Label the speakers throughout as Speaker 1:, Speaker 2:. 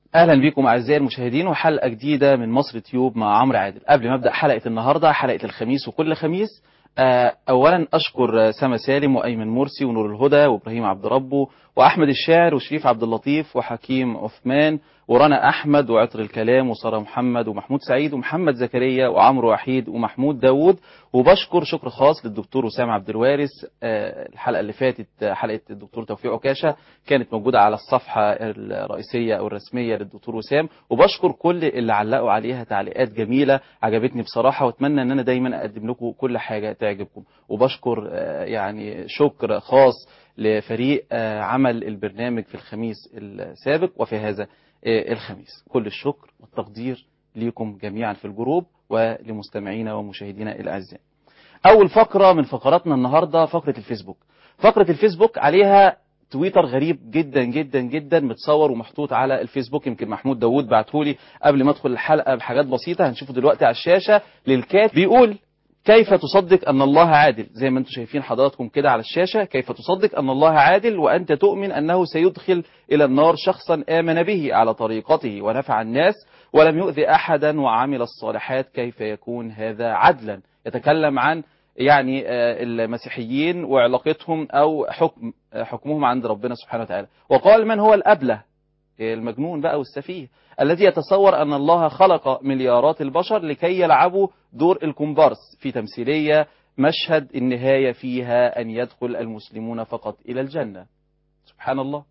Speaker 1: اهلا بكم اعزائي المشاهدين وحلقه جديده من مصر تيوب مع عمرو عادل قبل ما ابدا حلقه النهارده حلقه الخميس وكل خميس آه، اولا اشكر سما سالم وايمن مرسي ونور الهدى وابراهيم عبد ربه واحمد الشاعر وشريف عبد اللطيف وحكيم عثمان ورنا احمد وعطر الكلام وساره محمد ومحمود سعيد ومحمد زكريا وعمرو وحيد ومحمود داوود وبشكر شكر خاص للدكتور وسام عبد الوارث آه، الحلقه اللي فاتت آه، حلقه الدكتور توفيق عكاشه كانت موجوده على الصفحه الرئيسيه او الرسميه للدكتور وسام وبشكر كل اللي علقوا عليها تعليقات جميله عجبتني بصراحه واتمنى ان انا دايما اقدم لكم كل حاجه تعجبكم وبشكر آه، يعني شكر خاص لفريق آه، عمل البرنامج في الخميس السابق وفي هذا آه، الخميس كل الشكر والتقدير ليكم جميعا في الجروب ولمستمعينا ومشاهدينا الاعزاء اول فقره من فقراتنا النهارده فقره الفيسبوك فقره الفيسبوك عليها تويتر غريب جدا جدا جدا متصور ومحطوط على الفيسبوك يمكن محمود داوود بعتهولي قبل ما ادخل الحلقه بحاجات بسيطه هنشوفه دلوقتي على الشاشه للكات بيقول كيف تصدق ان الله عادل زي ما انتم شايفين حضراتكم كده على الشاشه كيف تصدق ان الله عادل وانت تؤمن انه سيدخل الى النار شخصا امن به على طريقته ونفع الناس ولم يؤذي احدا وعمل الصالحات كيف يكون هذا عدلا يتكلم عن يعني آه، المسيحيين وعلاقتهم او حكم آه، حكمهم عند ربنا سبحانه وتعالى وقال من هو الابله المجنون بقى والسفيه الذي يتصور أن الله خلق مليارات البشر لكي يلعبوا دور الكومبارس في تمثيلية مشهد النهاية فيها أن يدخل المسلمون فقط إلى الجنة سبحان الله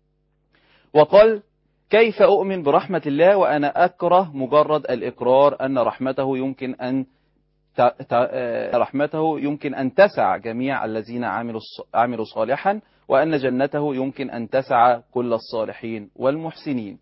Speaker 1: وقال كيف أؤمن برحمة الله وأنا أكره مجرد الإقرار أن رحمته يمكن أن ت- ت- آه، رحمته يمكن أن تسع جميع الذين عملوا الص- عملوا صالحا وأن جنته يمكن أن تسع كل الصالحين والمحسنين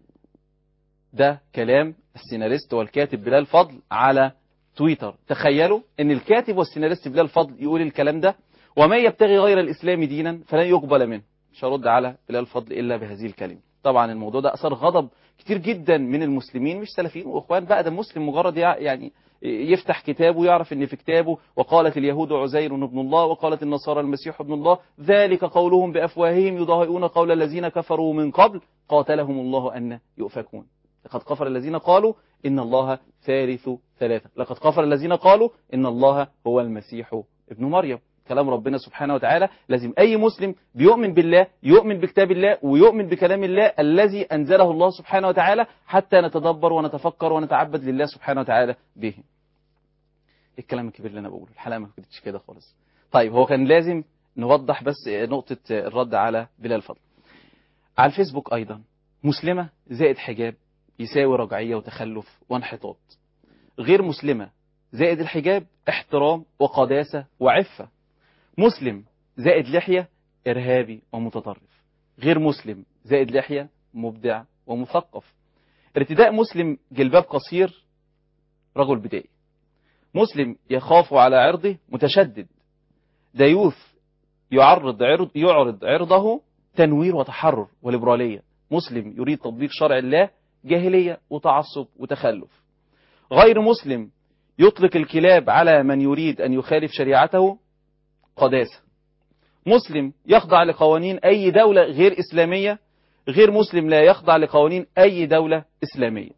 Speaker 1: ده كلام السيناريست والكاتب بلال فضل على تويتر تخيلوا ان الكاتب والسيناريست بلال فضل يقول الكلام ده وما يبتغي غير الاسلام دينا فلن يقبل منه مش هرد على بلال فضل الا بهذه الكلمه طبعا الموضوع ده اثار غضب كتير جدا من المسلمين مش سلفيين واخوان بقى ده مسلم مجرد يع- يعني يفتح كتابه يعرف ان في كتابه وقالت اليهود عزير ابن الله وقالت النصارى المسيح ابن الله ذلك قولهم بافواههم يضاهئون قول الذين كفروا من قبل قاتلهم الله ان يؤفكون لقد كفر الذين قالوا إن الله ثالث ثلاثة لقد كفر الذين قالوا إن الله هو المسيح ابن مريم كلام ربنا سبحانه وتعالى لازم أي مسلم بيؤمن بالله يؤمن بكتاب الله ويؤمن بكلام الله الذي أنزله الله سبحانه وتعالى حتى نتدبر ونتفكر ونتعبد لله سبحانه وتعالى به إيه الكلام الكبير اللي أنا بقوله الحلقة ما كنتش كده خالص طيب هو كان لازم نوضح بس نقطة الرد على بلال فضل على الفيسبوك أيضا مسلمة زائد حجاب يساوي رجعية وتخلف وانحطاط غير مسلمة زائد الحجاب احترام وقداسة وعفة مسلم زائد لحية إرهابي ومتطرف غير مسلم زائد لحية مبدع ومثقف ارتداء مسلم جلباب قصير رجل بدائي مسلم يخاف على عرضه متشدد ديوث يعرض عرض يعرض عرضه تنوير وتحرر وليبرالية مسلم يريد تطبيق شرع الله جاهلية وتعصب وتخلف غير مسلم يطلق الكلاب على من يريد أن يخالف شريعته قداسة مسلم يخضع لقوانين أي دولة غير إسلامية غير مسلم لا يخضع لقوانين أي دولة إسلامية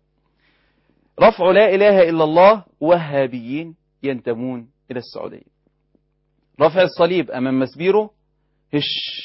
Speaker 1: رفع لا إله إلا الله وهابيين ينتمون إلى السعودية رفع الصليب أمام مسبيره هش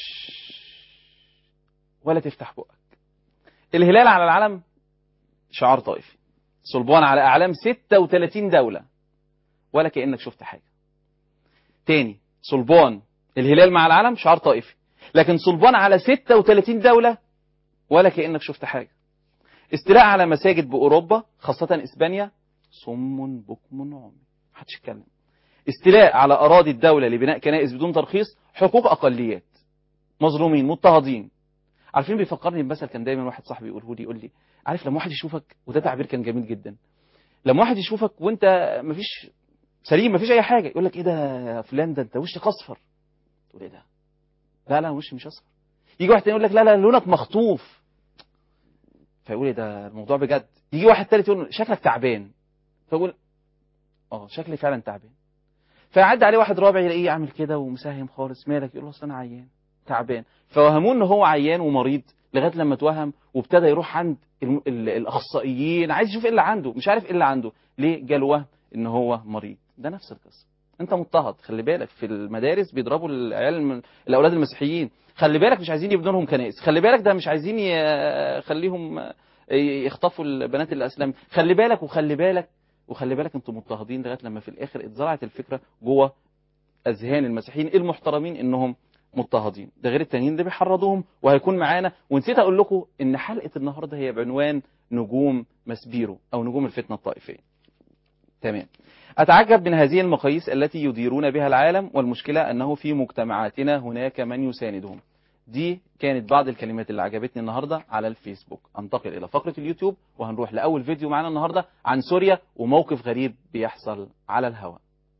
Speaker 1: ولا تفتح بقك الهلال على العلم شعار طائفي صلبان على أعلام 36 دولة ولا كأنك شفت حاجة تاني صلبان الهلال مع العلم شعار طائفي لكن صلبان على 36 دولة ولا كأنك شفت حاجة استيلاء على مساجد بأوروبا خاصة إسبانيا صم بكم عمي محدش يتكلم استيلاء على أراضي الدولة لبناء كنائس بدون ترخيص حقوق أقليات مظلومين مضطهدين عارفين بيفكرني بمثل كان دايما واحد صاحبي يقوله لي يقول لي عارف لما واحد يشوفك وده تعبير كان جميل جدا لما واحد يشوفك وانت مفيش سليم مفيش اي حاجه يقول لك ايه ده يا فلان ده انت وشك اصفر تقول ايه ده لا لا وشي مش اصفر يجي واحد تاني يقول لك لا لا لونك مخطوف فيقول ايه ده الموضوع بجد يجي واحد تالت يقول شكلك تعبان فيقول اه شكلي فعلا تعبان فيعدي عليه واحد رابع يلاقيه عامل كده ومساهم خالص مالك يقول له اصل انا عيان تعبان فوهموه ان هو عيان ومريض لغايه لما توهم وابتدى يروح عند الم- ال- الاخصائيين عايز يشوف ايه اللي عنده مش عارف ايه اللي عنده ليه جاله وهم ان هو مريض ده نفس القصه انت مضطهد خلي بالك في المدارس بيضربوا العيال من الاولاد المسيحيين خلي بالك مش عايزين يبنوا لهم كنائس خلي بالك ده مش عايزين يخليهم يخطفوا البنات الاسلام خلي بالك وخلي بالك وخلي بالك انتم مضطهدين لغايه لما في الاخر اتزرعت الفكره جوه اذهان المسيحيين المحترمين انهم مضطهدين ده غير التانيين اللي بيحرضوهم وهيكون معانا ونسيت اقول لكم ان حلقه النهارده هي بعنوان نجوم مسبيرو او نجوم الفتنه الطائفيه تمام أتعجب من هذه المقاييس التي يديرون بها العالم والمشكلة أنه في مجتمعاتنا هناك من يساندهم دي كانت بعض الكلمات اللي عجبتني النهاردة على الفيسبوك انتقل إلى فقرة اليوتيوب وهنروح لأول فيديو معنا النهاردة عن سوريا وموقف غريب بيحصل على الهواء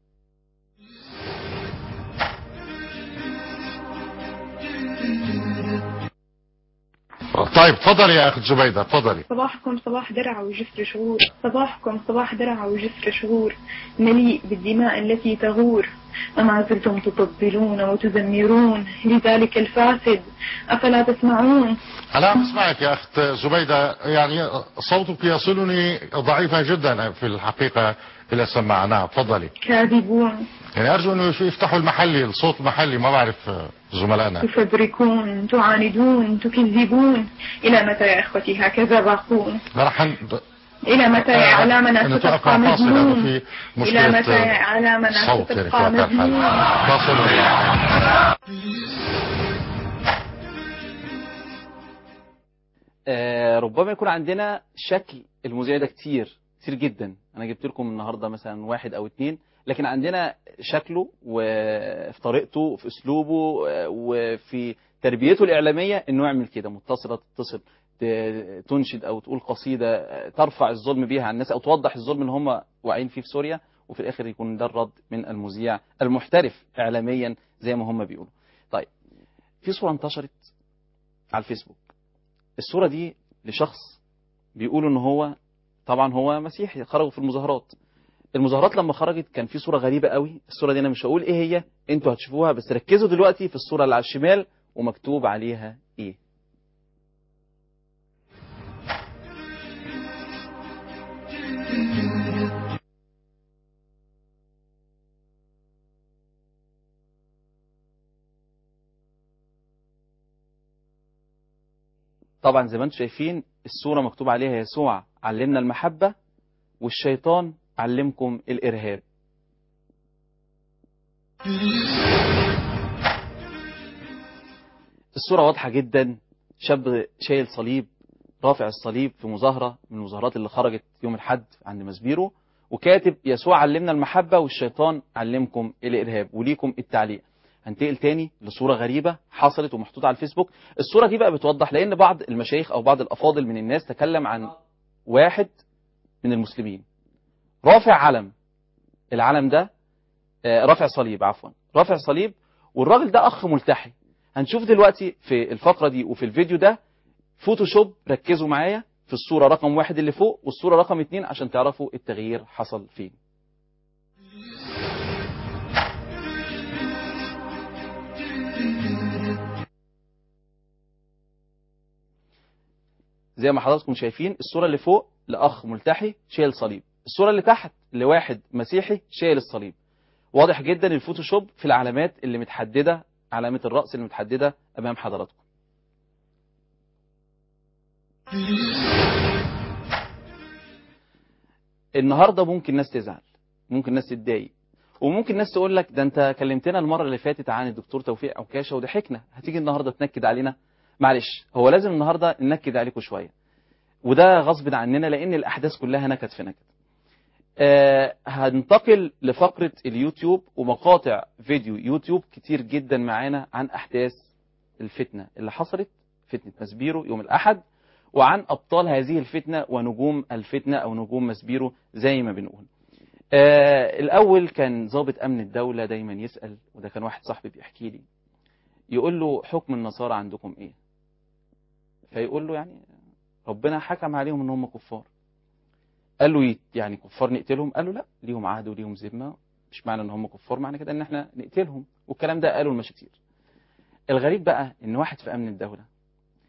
Speaker 2: طيب تفضلي يا اخت زبيده تفضلي
Speaker 3: صباحكم صباح درع وجسر شعور صباحكم صباح درع وجسر شعور مليء بالدماء التي تغور وما زلتم تطبلون وتزمرون لذلك الفاسد أفلا تسمعون
Speaker 2: انا عم اسمعك يا اخت زبيده يعني صوتك يصلني ضعيفا جدا في الحقيقه الى السماعه نعم تفضلي
Speaker 3: كاذبون
Speaker 2: يعني ارجو انه يفتحوا المحلي الصوت محلي ما بعرف زملائنا
Speaker 3: تفبركون تعاندون تكذبون إلى متى يا إخوتي هكذا باقون
Speaker 2: راح ن-
Speaker 3: إلى متى يا علامنا
Speaker 2: إنه توقف
Speaker 3: ستبقى
Speaker 2: فاصل لانه
Speaker 3: مجنون
Speaker 2: في
Speaker 3: إلى متى يا
Speaker 2: مشكله
Speaker 3: علامنا
Speaker 2: صوت يعني في
Speaker 3: ستبقى
Speaker 2: واقع الحال
Speaker 3: مجنون
Speaker 2: فاصل
Speaker 1: آه، ربما يكون عندنا شكل المذيع ده كتير كتير جدا انا جبت لكم النهارده مثلا واحد او اتنين لكن عندنا شكله وفي طريقته وفي اسلوبه آه، وفي تربيته الاعلاميه انه يعمل كده متصله تتصل ت- تنشد او تقول قصيده آه، ترفع الظلم بيها عن الناس او توضح الظلم اللي هم واقعين فيه في سوريا وفي الاخر يكون ده الرد من المذيع المحترف اعلاميا زي ما هم بيقولوا طيب في صوره انتشرت على الفيسبوك الصورة دي لشخص بيقولوا ان هو طبعا هو مسيحي خرجوا في المظاهرات المظاهرات لما خرجت كان في صورة غريبة قوي الصورة دي انا مش هقول ايه هي انتوا هتشوفوها بس ركزوا دلوقتي في الصورة اللي على الشمال ومكتوب عليها ايه طبعا زي ما انتم شايفين الصورة مكتوب عليها يسوع علمنا المحبة والشيطان علمكم الإرهاب الصورة واضحة جدا شاب شايل صليب رافع الصليب في مظاهرة من المظاهرات اللي خرجت يوم الحد عند مسبيرو وكاتب يسوع علمنا المحبة والشيطان علمكم الإرهاب وليكم التعليق هنتقل تاني لصورة غريبة حصلت ومحطوطة على الفيسبوك الصورة دي بقى بتوضح لأن بعض المشايخ أو بعض الأفاضل من الناس تكلم عن واحد من المسلمين رافع علم العلم ده آه، رافع صليب عفوا رافع صليب والراجل ده أخ ملتحي هنشوف دلوقتي في الفقرة دي وفي الفيديو ده فوتوشوب ركزوا معايا في الصورة رقم واحد اللي فوق والصورة رقم اتنين عشان تعرفوا التغيير حصل فين زي ما حضراتكم شايفين الصورة اللي فوق لأخ ملتحي شايل صليب الصورة اللي تحت لواحد مسيحي شايل الصليب واضح جدا الفوتوشوب في العلامات اللي متحددة علامة الرأس اللي متحددة أمام حضراتكم النهارده ممكن ناس تزعل ممكن ناس تتضايق وممكن ناس تقول لك ده انت كلمتنا المره اللي فاتت عن الدكتور توفيق عكاشه وضحكنا هتيجي النهارده تنكد علينا معلش هو لازم النهارده ننكد عليكم شويه وده غصب عننا لان الاحداث كلها نكد في نكد آه هننتقل لفقره اليوتيوب ومقاطع فيديو يوتيوب كتير جدا معانا عن احداث الفتنه اللي حصلت فتنه مسبيرو يوم الاحد وعن ابطال هذه الفتنه ونجوم الفتنه او نجوم مسبيرو زي ما بنقول آه الاول كان ضابط امن الدوله دايما يسال وده كان واحد صاحبي بيحكي لي يقول له حكم النصارى عندكم ايه فيقول له يعني ربنا حكم عليهم ان هم كفار قال له يت- يعني كفار نقتلهم قال له لا ليهم عهد وليهم ذمه مش معنى ان هم كفار معنى كده ان احنا نقتلهم والكلام ده قاله المشاتير الغريب بقى ان واحد في امن الدوله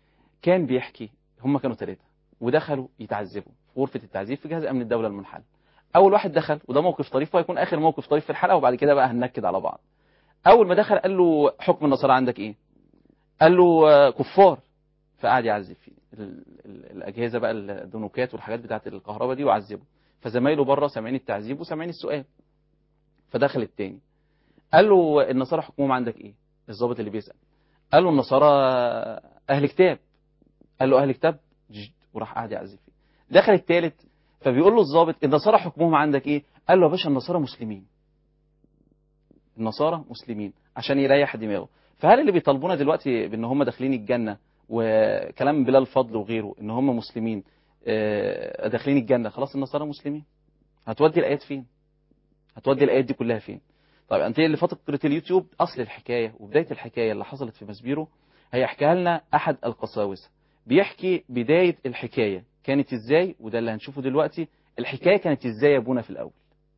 Speaker 1: كان بيحكي هم كانوا ثلاثة ودخلوا يتعذبوا في غرفة التعذيب في جهاز أمن الدولة المنحل أول واحد دخل وده موقف طريف وهيكون آخر موقف طريف في الحلقة وبعد كده بقى هننكد على بعض أول ما دخل قال له حكم النصارى عندك إيه؟ قال له آه، كفار فقعد يعذب فيه ال- ال- الأجهزة بقى الدنوكات والحاجات بتاعت الكهرباء دي وعذبه فزمايله بره سامعين التعذيب وسامعين السؤال فدخل التاني قال له النصارى حكمهم عندك ايه الضابط اللي بيسأل قال له النصارى اهل كتاب قال له اهل كتاب جد وراح قاعد يعذب فيه دخل التالت فبيقول له الضابط النصارى حكمهم عندك ايه قال له يا باشا النصارى مسلمين النصارى مسلمين عشان يريح دماغه فهل اللي بيطالبونا دلوقتي بان هم داخلين الجنه وكلام بلال فضل وغيره ان هم مسلمين آه، داخلين الجنه خلاص النصارى مسلمين هتودي الايات فين هتودي الايات دي كلها فين طيب انتقل لفتره اليوتيوب اصل الحكايه وبدايه الحكايه اللي حصلت في مسبيرو هيحكيها لنا احد القساوسه بيحكي بدايه الحكايه كانت ازاي وده اللي هنشوفه دلوقتي الحكايه كانت ازاي يا ابونا في الاول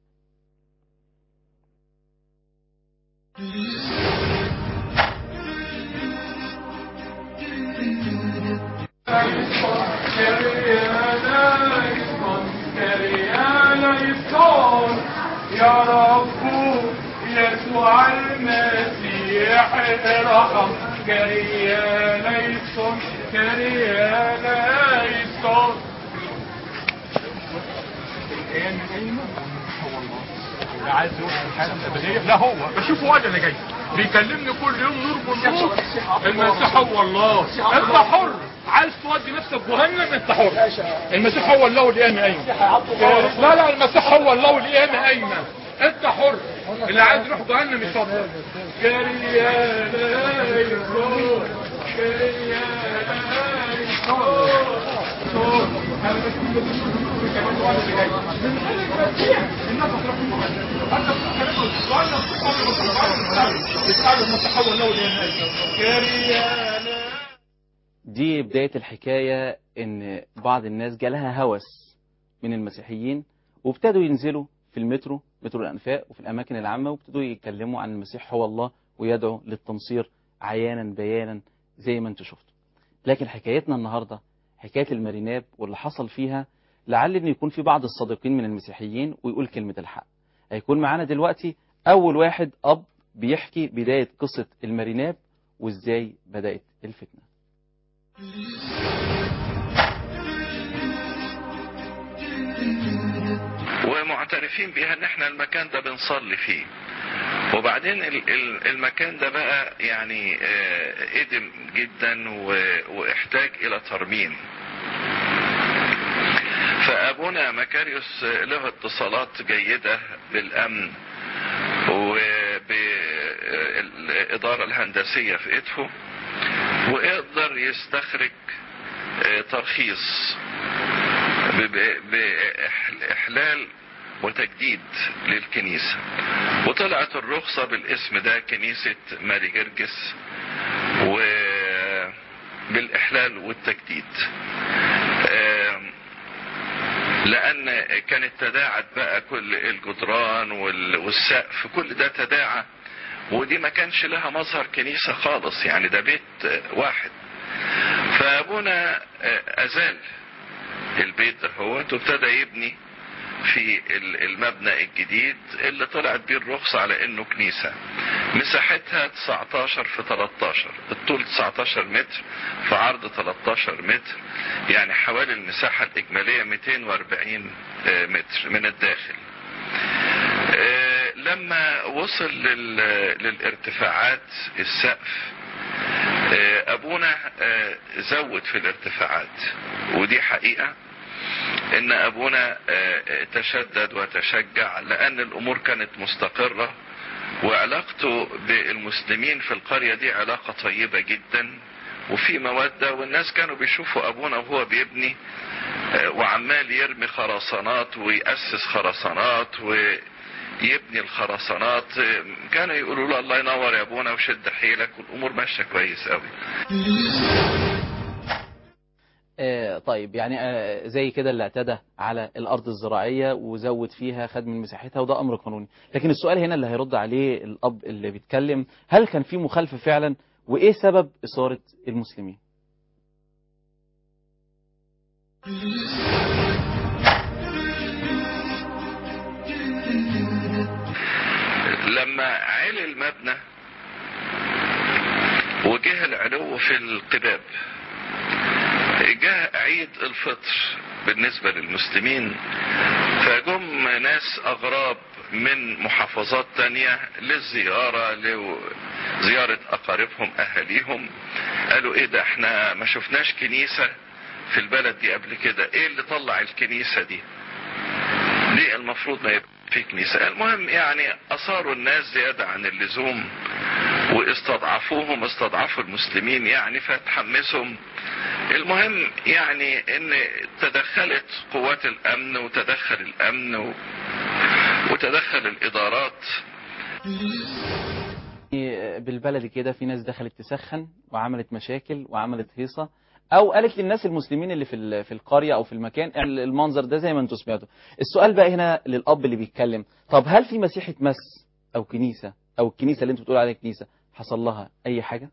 Speaker 4: يا رب يسوع المسيح ارحم كريا ليسون كريا ليسون عايز يقول الحياه الابديه لا هو بشوفه واد انا جاي بيكلمني كل يوم نور بالنور المسيح هو الله انت حر عايز تودي نفسك جهنم انت حر المسيح هو الله والقيامة ايمن لا لا المسيح هو الله والقيامة ايمن انت حر اللي عايز يروح جهنم يتفضل كريانا يسوع كريانا
Speaker 1: دي بداية الحكاية إن بعض الناس جالها هوس من المسيحيين وابتدوا ينزلوا في المترو مترو الأنفاق وفي الأماكن العامة وابتدوا يتكلموا عن المسيح هو الله ويدعوا للتنصير عيانا بيانا زي ما انتوا شفتوا لكن حكايتنا النهاردة حكاية الماريناب واللي حصل فيها لعل ان يكون في بعض الصادقين من المسيحيين ويقول كلمة الحق هيكون معانا دلوقتي أول واحد أب بيحكي بداية قصة الماريناب وإزاي بدأت الفتنة
Speaker 5: ومعترفين بيها ان احنا المكان ده بنصلي فيه وبعدين ال- ال- المكان ده بقى يعني آه، قدم جدا و- واحتاج الى ترميم فابونا مكاريوس له اتصالات جيدة بالامن وبالادارة الهندسية في ادفو ويقدر يستخرج آه، ترخيص ب- بإحلال وتجديد للكنيسة وطلعت الرخصة بالاسم ده كنيسة ماري جرجس وبالإحلال والتجديد آم، لأن كانت تداعت بقى كل الجدران وال- والسقف كل ده تداعى ودي ما كانش لها مظهر كنيسة خالص يعني ده بيت واحد فأبونا أزال البيت ده هو ابتدى يبني في ال- المبنى الجديد اللي طلعت بيه الرخصة على انه كنيسة مساحتها 19 في 13 الطول 19 متر في عرض 13 متر يعني حوالي المساحة الإجمالية 240 آه، متر من الداخل آه، لما وصل لل- للارتفاعات السقف آه، ابونا آه، زود في الارتفاعات ودي حقيقة ان ابونا آه، تشدد وتشجع لان الامور كانت مستقرة وعلاقته بالمسلمين في القرية دي علاقة طيبة جدا وفي مودة والناس كانوا بيشوفوا ابونا وهو بيبني آه، وعمال يرمي خرسانات ويأسس خرسانات ويبني الخرسانات آه، كانوا يقولوا له الله ينور يا ابونا وشد حيلك والامور ماشيه كويس قوي
Speaker 1: آه، طيب يعني آه، زي كده اللي اعتدى على الارض الزراعيه وزود فيها خد من مساحتها وده امر قانوني لكن السؤال هنا اللي هيرد عليه الاب اللي بيتكلم هل كان في مخالفه فعلا وايه سبب اثاره المسلمين
Speaker 5: لما علي المبنى وجه العلو في القباب جاء عيد الفطر بالنسبة للمسلمين فجم ناس أغراب من محافظات تانية للزيارة لزيارة أقاربهم أهاليهم قالوا إيه ده احنا ما شفناش كنيسة في البلد دي قبل كده إيه اللي طلع الكنيسة دي ليه المفروض ما يبقى في كنيسة المهم يعني أصاروا الناس زيادة عن اللزوم واستضعفوهم استضعفوا المسلمين يعني فتحمسهم المهم يعني ان تدخلت قوات الامن وتدخل الامن و... وتدخل الادارات
Speaker 1: بالبلدي كده في ناس دخلت تسخن وعملت مشاكل وعملت هيصة او قالت للناس المسلمين اللي في ال- في القريه او في المكان المنظر ده زي ما انتم سمعتوا السؤال بقى هنا للاب اللي بيتكلم طب هل في مسيحه مس او كنيسه او الكنيسه اللي انتوا بتقولوا عليها كنيسه حصل لها اي حاجه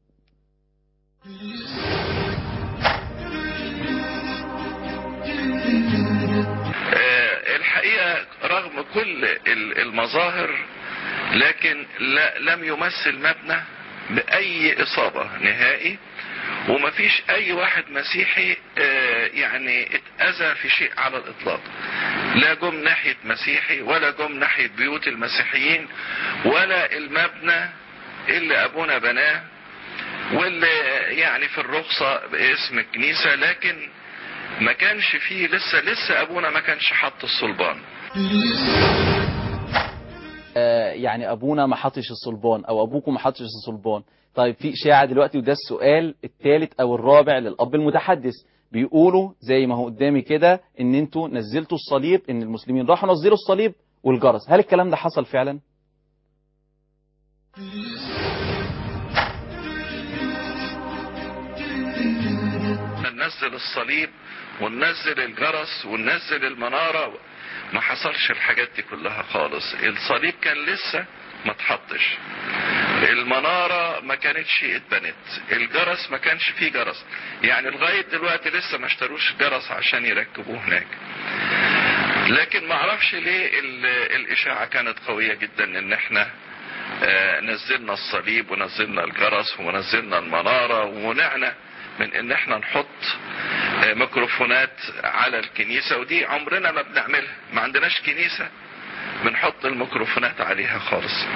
Speaker 5: آه، الحقيقة رغم كل ال- المظاهر لكن لا لم يمثل مبنى بأي إصابة نهائي ومفيش أي واحد مسيحي آه، يعني اتأذى في شيء على الإطلاق لا جم ناحية مسيحي ولا جم ناحية بيوت المسيحيين ولا المبنى اللي أبونا بناه واللي يعني في الرخصة باسم الكنيسة لكن ما كانش فيه لسه لسه ابونا ما كانش حط الصلبان
Speaker 1: آه يعني ابونا ما حطش الصلبان او ابوكم ما حطش الصلبان طيب في اشاعه دلوقتي وده السؤال الثالث او الرابع للاب المتحدث بيقولوا زي ما هو قدامي كده ان انتوا نزلتوا الصليب ان المسلمين راحوا نزلوا الصليب والجرس هل الكلام ده حصل فعلا
Speaker 5: ننزل الصليب وننزل الجرس وننزل المنارة ما حصلش الحاجات دي كلها خالص الصليب كان لسه ما اتحطش المنارة ما كانتش اتبنت الجرس ما كانش فيه جرس يعني لغاية دلوقتي لسه ما اشتروش جرس عشان يركبوه هناك لكن ما اعرفش ليه ال- الاشاعة كانت قوية جدا ان احنا آه، نزلنا الصليب ونزلنا الجرس ونزلنا المنارة ومنعنا من ان احنا نحط آه، ميكروفونات على الكنيسة ودي عمرنا ما بنعملها ما عندناش كنيسة بنحط الميكروفونات عليها خالص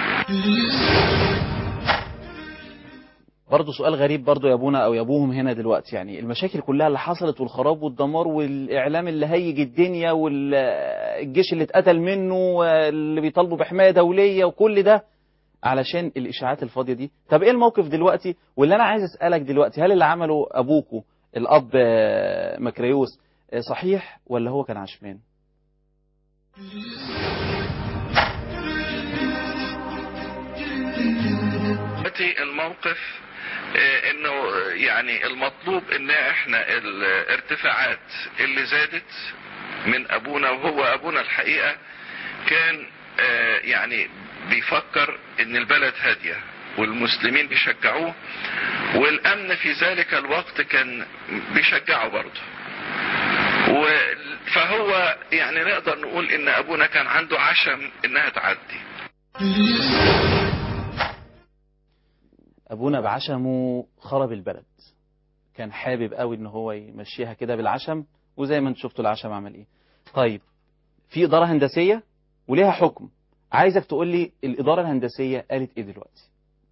Speaker 1: برضه سؤال غريب برضه يا ابونا او يا ابوهم هنا دلوقتي يعني المشاكل كلها اللي حصلت والخراب والدمار والاعلام اللي هيج الدنيا والجيش اللي اتقتل منه واللي بيطالبوا بحمايه دوليه وكل ده علشان الاشاعات الفاضيه دي طب ايه الموقف دلوقتي واللي انا عايز اسالك دلوقتي هل اللي عمله ابوكو الاب آه، مكريوس آه، صحيح ولا هو كان عشمان
Speaker 5: دلوقتي الموقف آه، انه آه، يعني المطلوب ان احنا الارتفاعات اللي زادت من ابونا وهو ابونا الحقيقة كان آه، يعني بيفكر ان البلد هادية والمسلمين بيشجعوه والامن في ذلك الوقت كان بيشجعه برضه و- فهو يعني نقدر نقول ان ابونا كان عنده عشم انها تعدي
Speaker 1: ابونا بعشمه خرب البلد كان حابب قوي ان هو يمشيها كده بالعشم وزي ما انتم شفتوا العشم عمل ايه طيب في اداره هندسيه وليها حكم عايزك تقول لي الاداره الهندسيه قالت ايه دلوقتي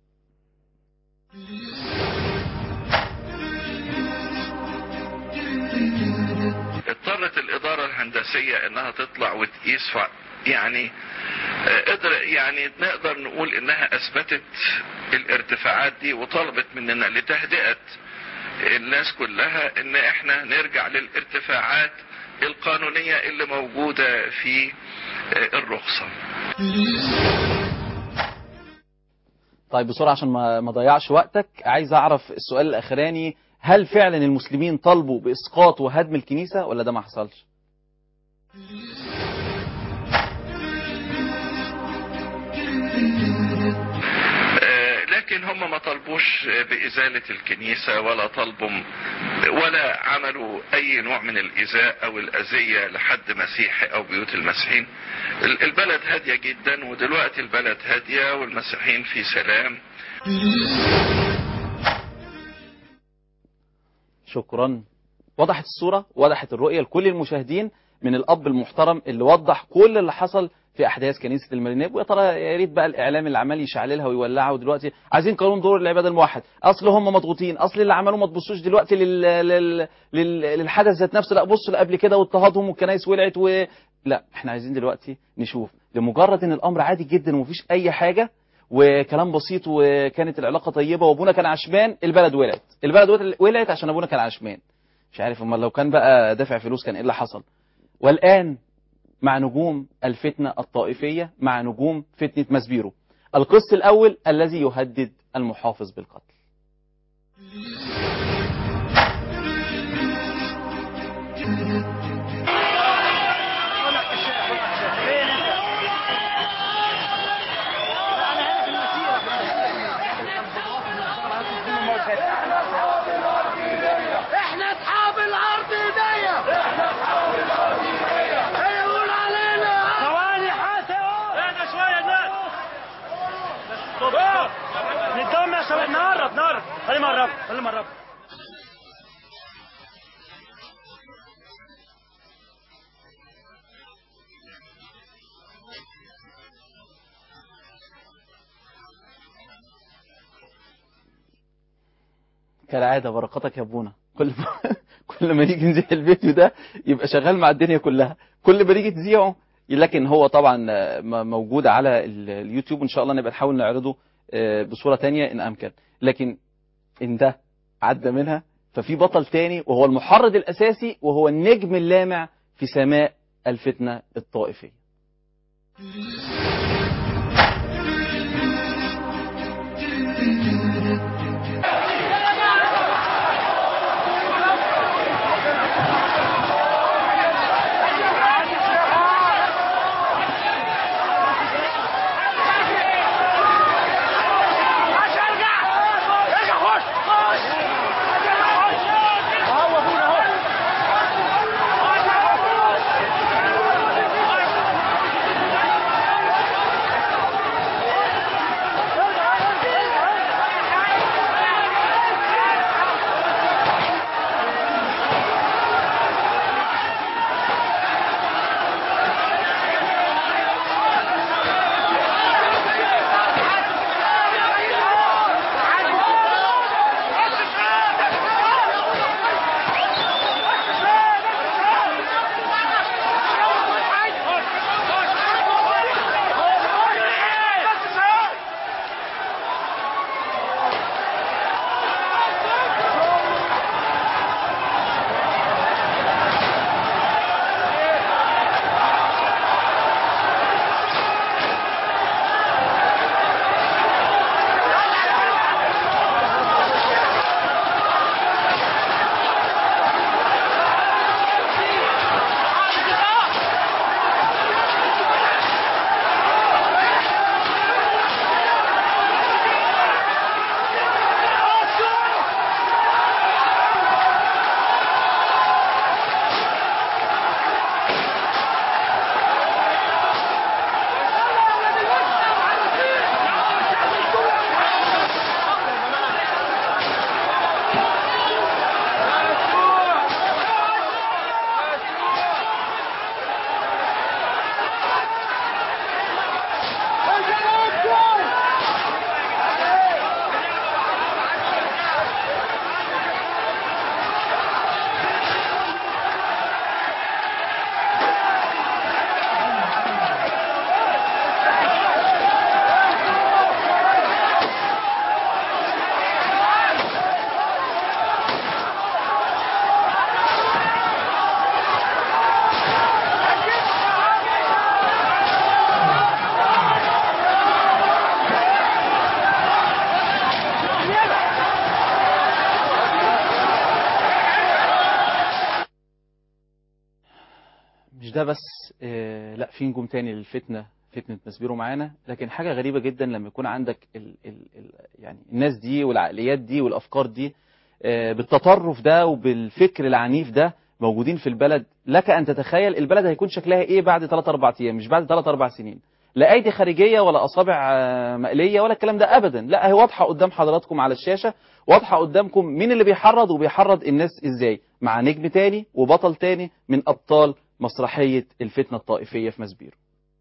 Speaker 5: اضطرت الإدارة الهندسية إنها تطلع وتقيس ف... يعني آه، قدر يعني نقدر نقول إنها أثبتت الارتفاعات دي وطلبت مننا لتهدئة الناس كلها إن إحنا نرجع للارتفاعات القانونية اللي موجودة في آه، الرخصة
Speaker 1: طيب بسرعه عشان ما ما اضيعش وقتك عايز اعرف السؤال الاخراني هل فعلا المسلمين طالبوا باسقاط وهدم الكنيسه ولا ده ما حصلش
Speaker 5: آه، لكن هم ما طلبوش بإزالة الكنيسة ولا طلبوا ولا عملوا اي نوع من الايذاء او الاذية لحد مسيحي او بيوت المسيحيين ال- البلد هادية جدا ودلوقتي البلد هادية والمسيحيين في سلام
Speaker 1: شكرا وضحت الصورة وضحت الرؤية لكل المشاهدين من الأب المحترم اللي وضح كل اللي حصل في أحداث كنيسة المرينيب ويا ترى يا ريت بقى الإعلام اللي عمال يشعللها ويولعها ودلوقتي عايزين قانون دور العبادة الموحد أصل هم مضغوطين أصل اللي عملوه ما تبصوش دلوقتي لل... لل... لل... للحدث ذات نفسه لا بصوا اللي قبل كده واضطهادهم والكنايس ولعت و... لا احنا عايزين دلوقتي نشوف لمجرد ان الامر عادي جدا ومفيش اي حاجه وكلام بسيط وكانت العلاقه طيبه وابونا كان عشمان البلد ولعت البلد ولعت عشان ابونا كان عشمان مش عارف امال لو كان بقى دافع فلوس كان ايه اللي حصل والان مع نجوم الفتنه الطائفيه مع نجوم فتنه مسبيرو القس الاول الذي يهدد المحافظ بالقتل
Speaker 6: احنا اصحاب الارض دي احنا اصحاب الارض دي هيقول علينا ثواني حاسب اهدى شويه ناس نتدم يا شباب نقرب نقرب خلينا نقرب خلينا نقرب
Speaker 1: كالعاده بركاتك يا ابونا كل ما كل ما نيجي نذيع الفيديو ده يبقى شغال مع الدنيا كلها كل ما نيجي تذيعه لكن هو طبعا آه، م- موجود على ال- اليوتيوب ان شاء الله نبقى نحاول نعرضه آه، بصوره تانية ان امكن لكن ان ده عدى منها ففي بطل تاني وهو المحرض الاساسي وهو النجم اللامع في سماء الفتنه الطائفيه مش ده بس آه، لا في نجوم تاني للفتنه فتنه مسبيرو معانا لكن حاجه غريبه جدا لما يكون عندك ال ال ال يعني الناس دي والعقليات دي والافكار دي آه، بالتطرف ده وبالفكر العنيف ده موجودين في البلد لك ان تتخيل البلد هيكون شكلها ايه بعد 3 4 ايام مش بعد 3 4 سنين لا ايدي خارجيه ولا اصابع آه، مقليه ولا الكلام ده ابدا لا هي واضحه قدام حضراتكم على الشاشه واضحه قدامكم مين اللي بيحرض وبيحرض الناس ازاي مع نجم تاني وبطل تاني من ابطال مسرحيه الفتنه الطائفيه في مسبيرو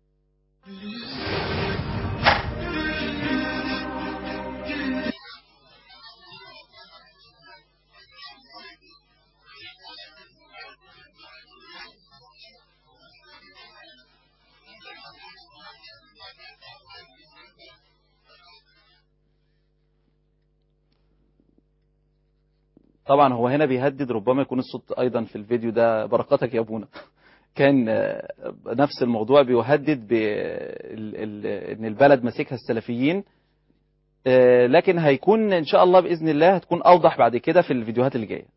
Speaker 1: طبعا هو هنا بيهدد ربما يكون الصوت ايضا في الفيديو ده بركاتك يا ابونا كان آه، نفس الموضوع بيهدد بان البلد ماسكها السلفيين آه، لكن هيكون ان شاء الله باذن الله هتكون اوضح بعد كده في الفيديوهات اللي جايه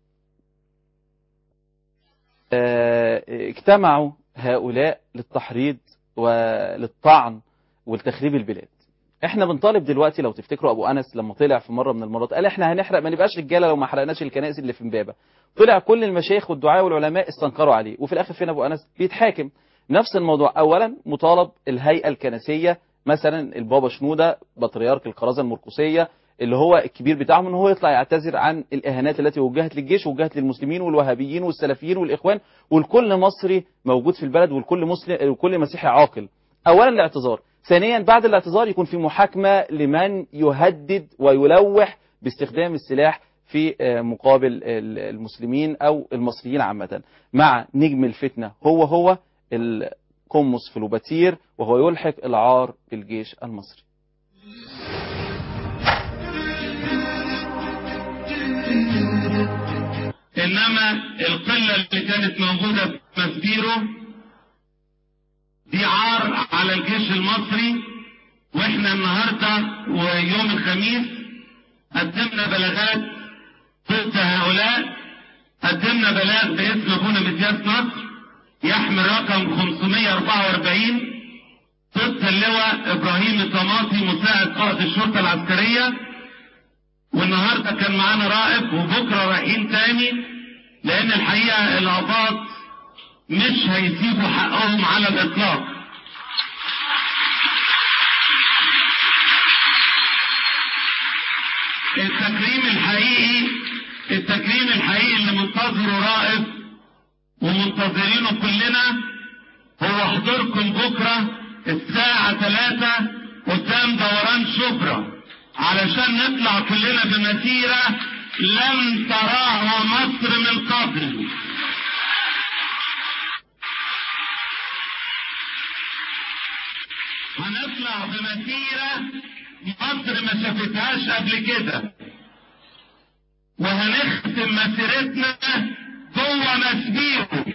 Speaker 1: آه، اجتمعوا هؤلاء للتحريض وللطعن ولتخريب البلاد احنا بنطالب دلوقتي لو تفتكروا ابو انس لما طلع في مره من المرات قال احنا هنحرق ما نبقاش رجاله لو ما حرقناش الكنائس اللي في امبابه طلع كل المشايخ والدعاء والعلماء استنكروا عليه وفي الاخر فين ابو انس بيتحاكم نفس الموضوع اولا مطالب الهيئه الكنسيه مثلا البابا شنوده بطريرك القرازه المرقسيه اللي هو الكبير بتاعهم ان هو يطلع يعتذر عن الاهانات التي وجهت للجيش ووجهت للمسلمين والوهابيين والسلفيين والاخوان والكل مصري موجود في البلد والكل مسلم والكل مسيحي عاقل اولا الاعتذار ثانيا بعد الاعتذار يكون في محاكمه لمن يهدد ويلوح باستخدام السلاح في آه، مقابل ال- المسلمين او المصريين عامه مع نجم الفتنه هو هو القمص فلوباتير وهو يلحق العار بالجيش المصري
Speaker 7: انما القله اللي كانت موجوده في مسبيرو دي عار على الجيش المصري واحنا النهارده ويوم الخميس قدمنا بلاغات ضد هؤلاء قدمنا بلاغ باسم ابونا متياس نصر يحمل رقم 544 ضد اللواء ابراهيم الطماطي مساعد قائد الشرطه العسكريه والنهارده كان معانا رائب وبكره رايحين تاني لان الحقيقه الاباط مش هيسيبوا حقهم على الاطلاق التكريم الحقيقي التكريم الحقيقي اللي منتظره رائب ومنتظرينه كلنا هو حضوركم بكره الساعة 3 قدام دوران شبرا علشان نطلع كلنا بمسيرة لم تراها مصر من قبل هنطلع بمسيرة مصر ما شافتهاش قبل كده وهنختم مسيرتنا جوه مسبيرو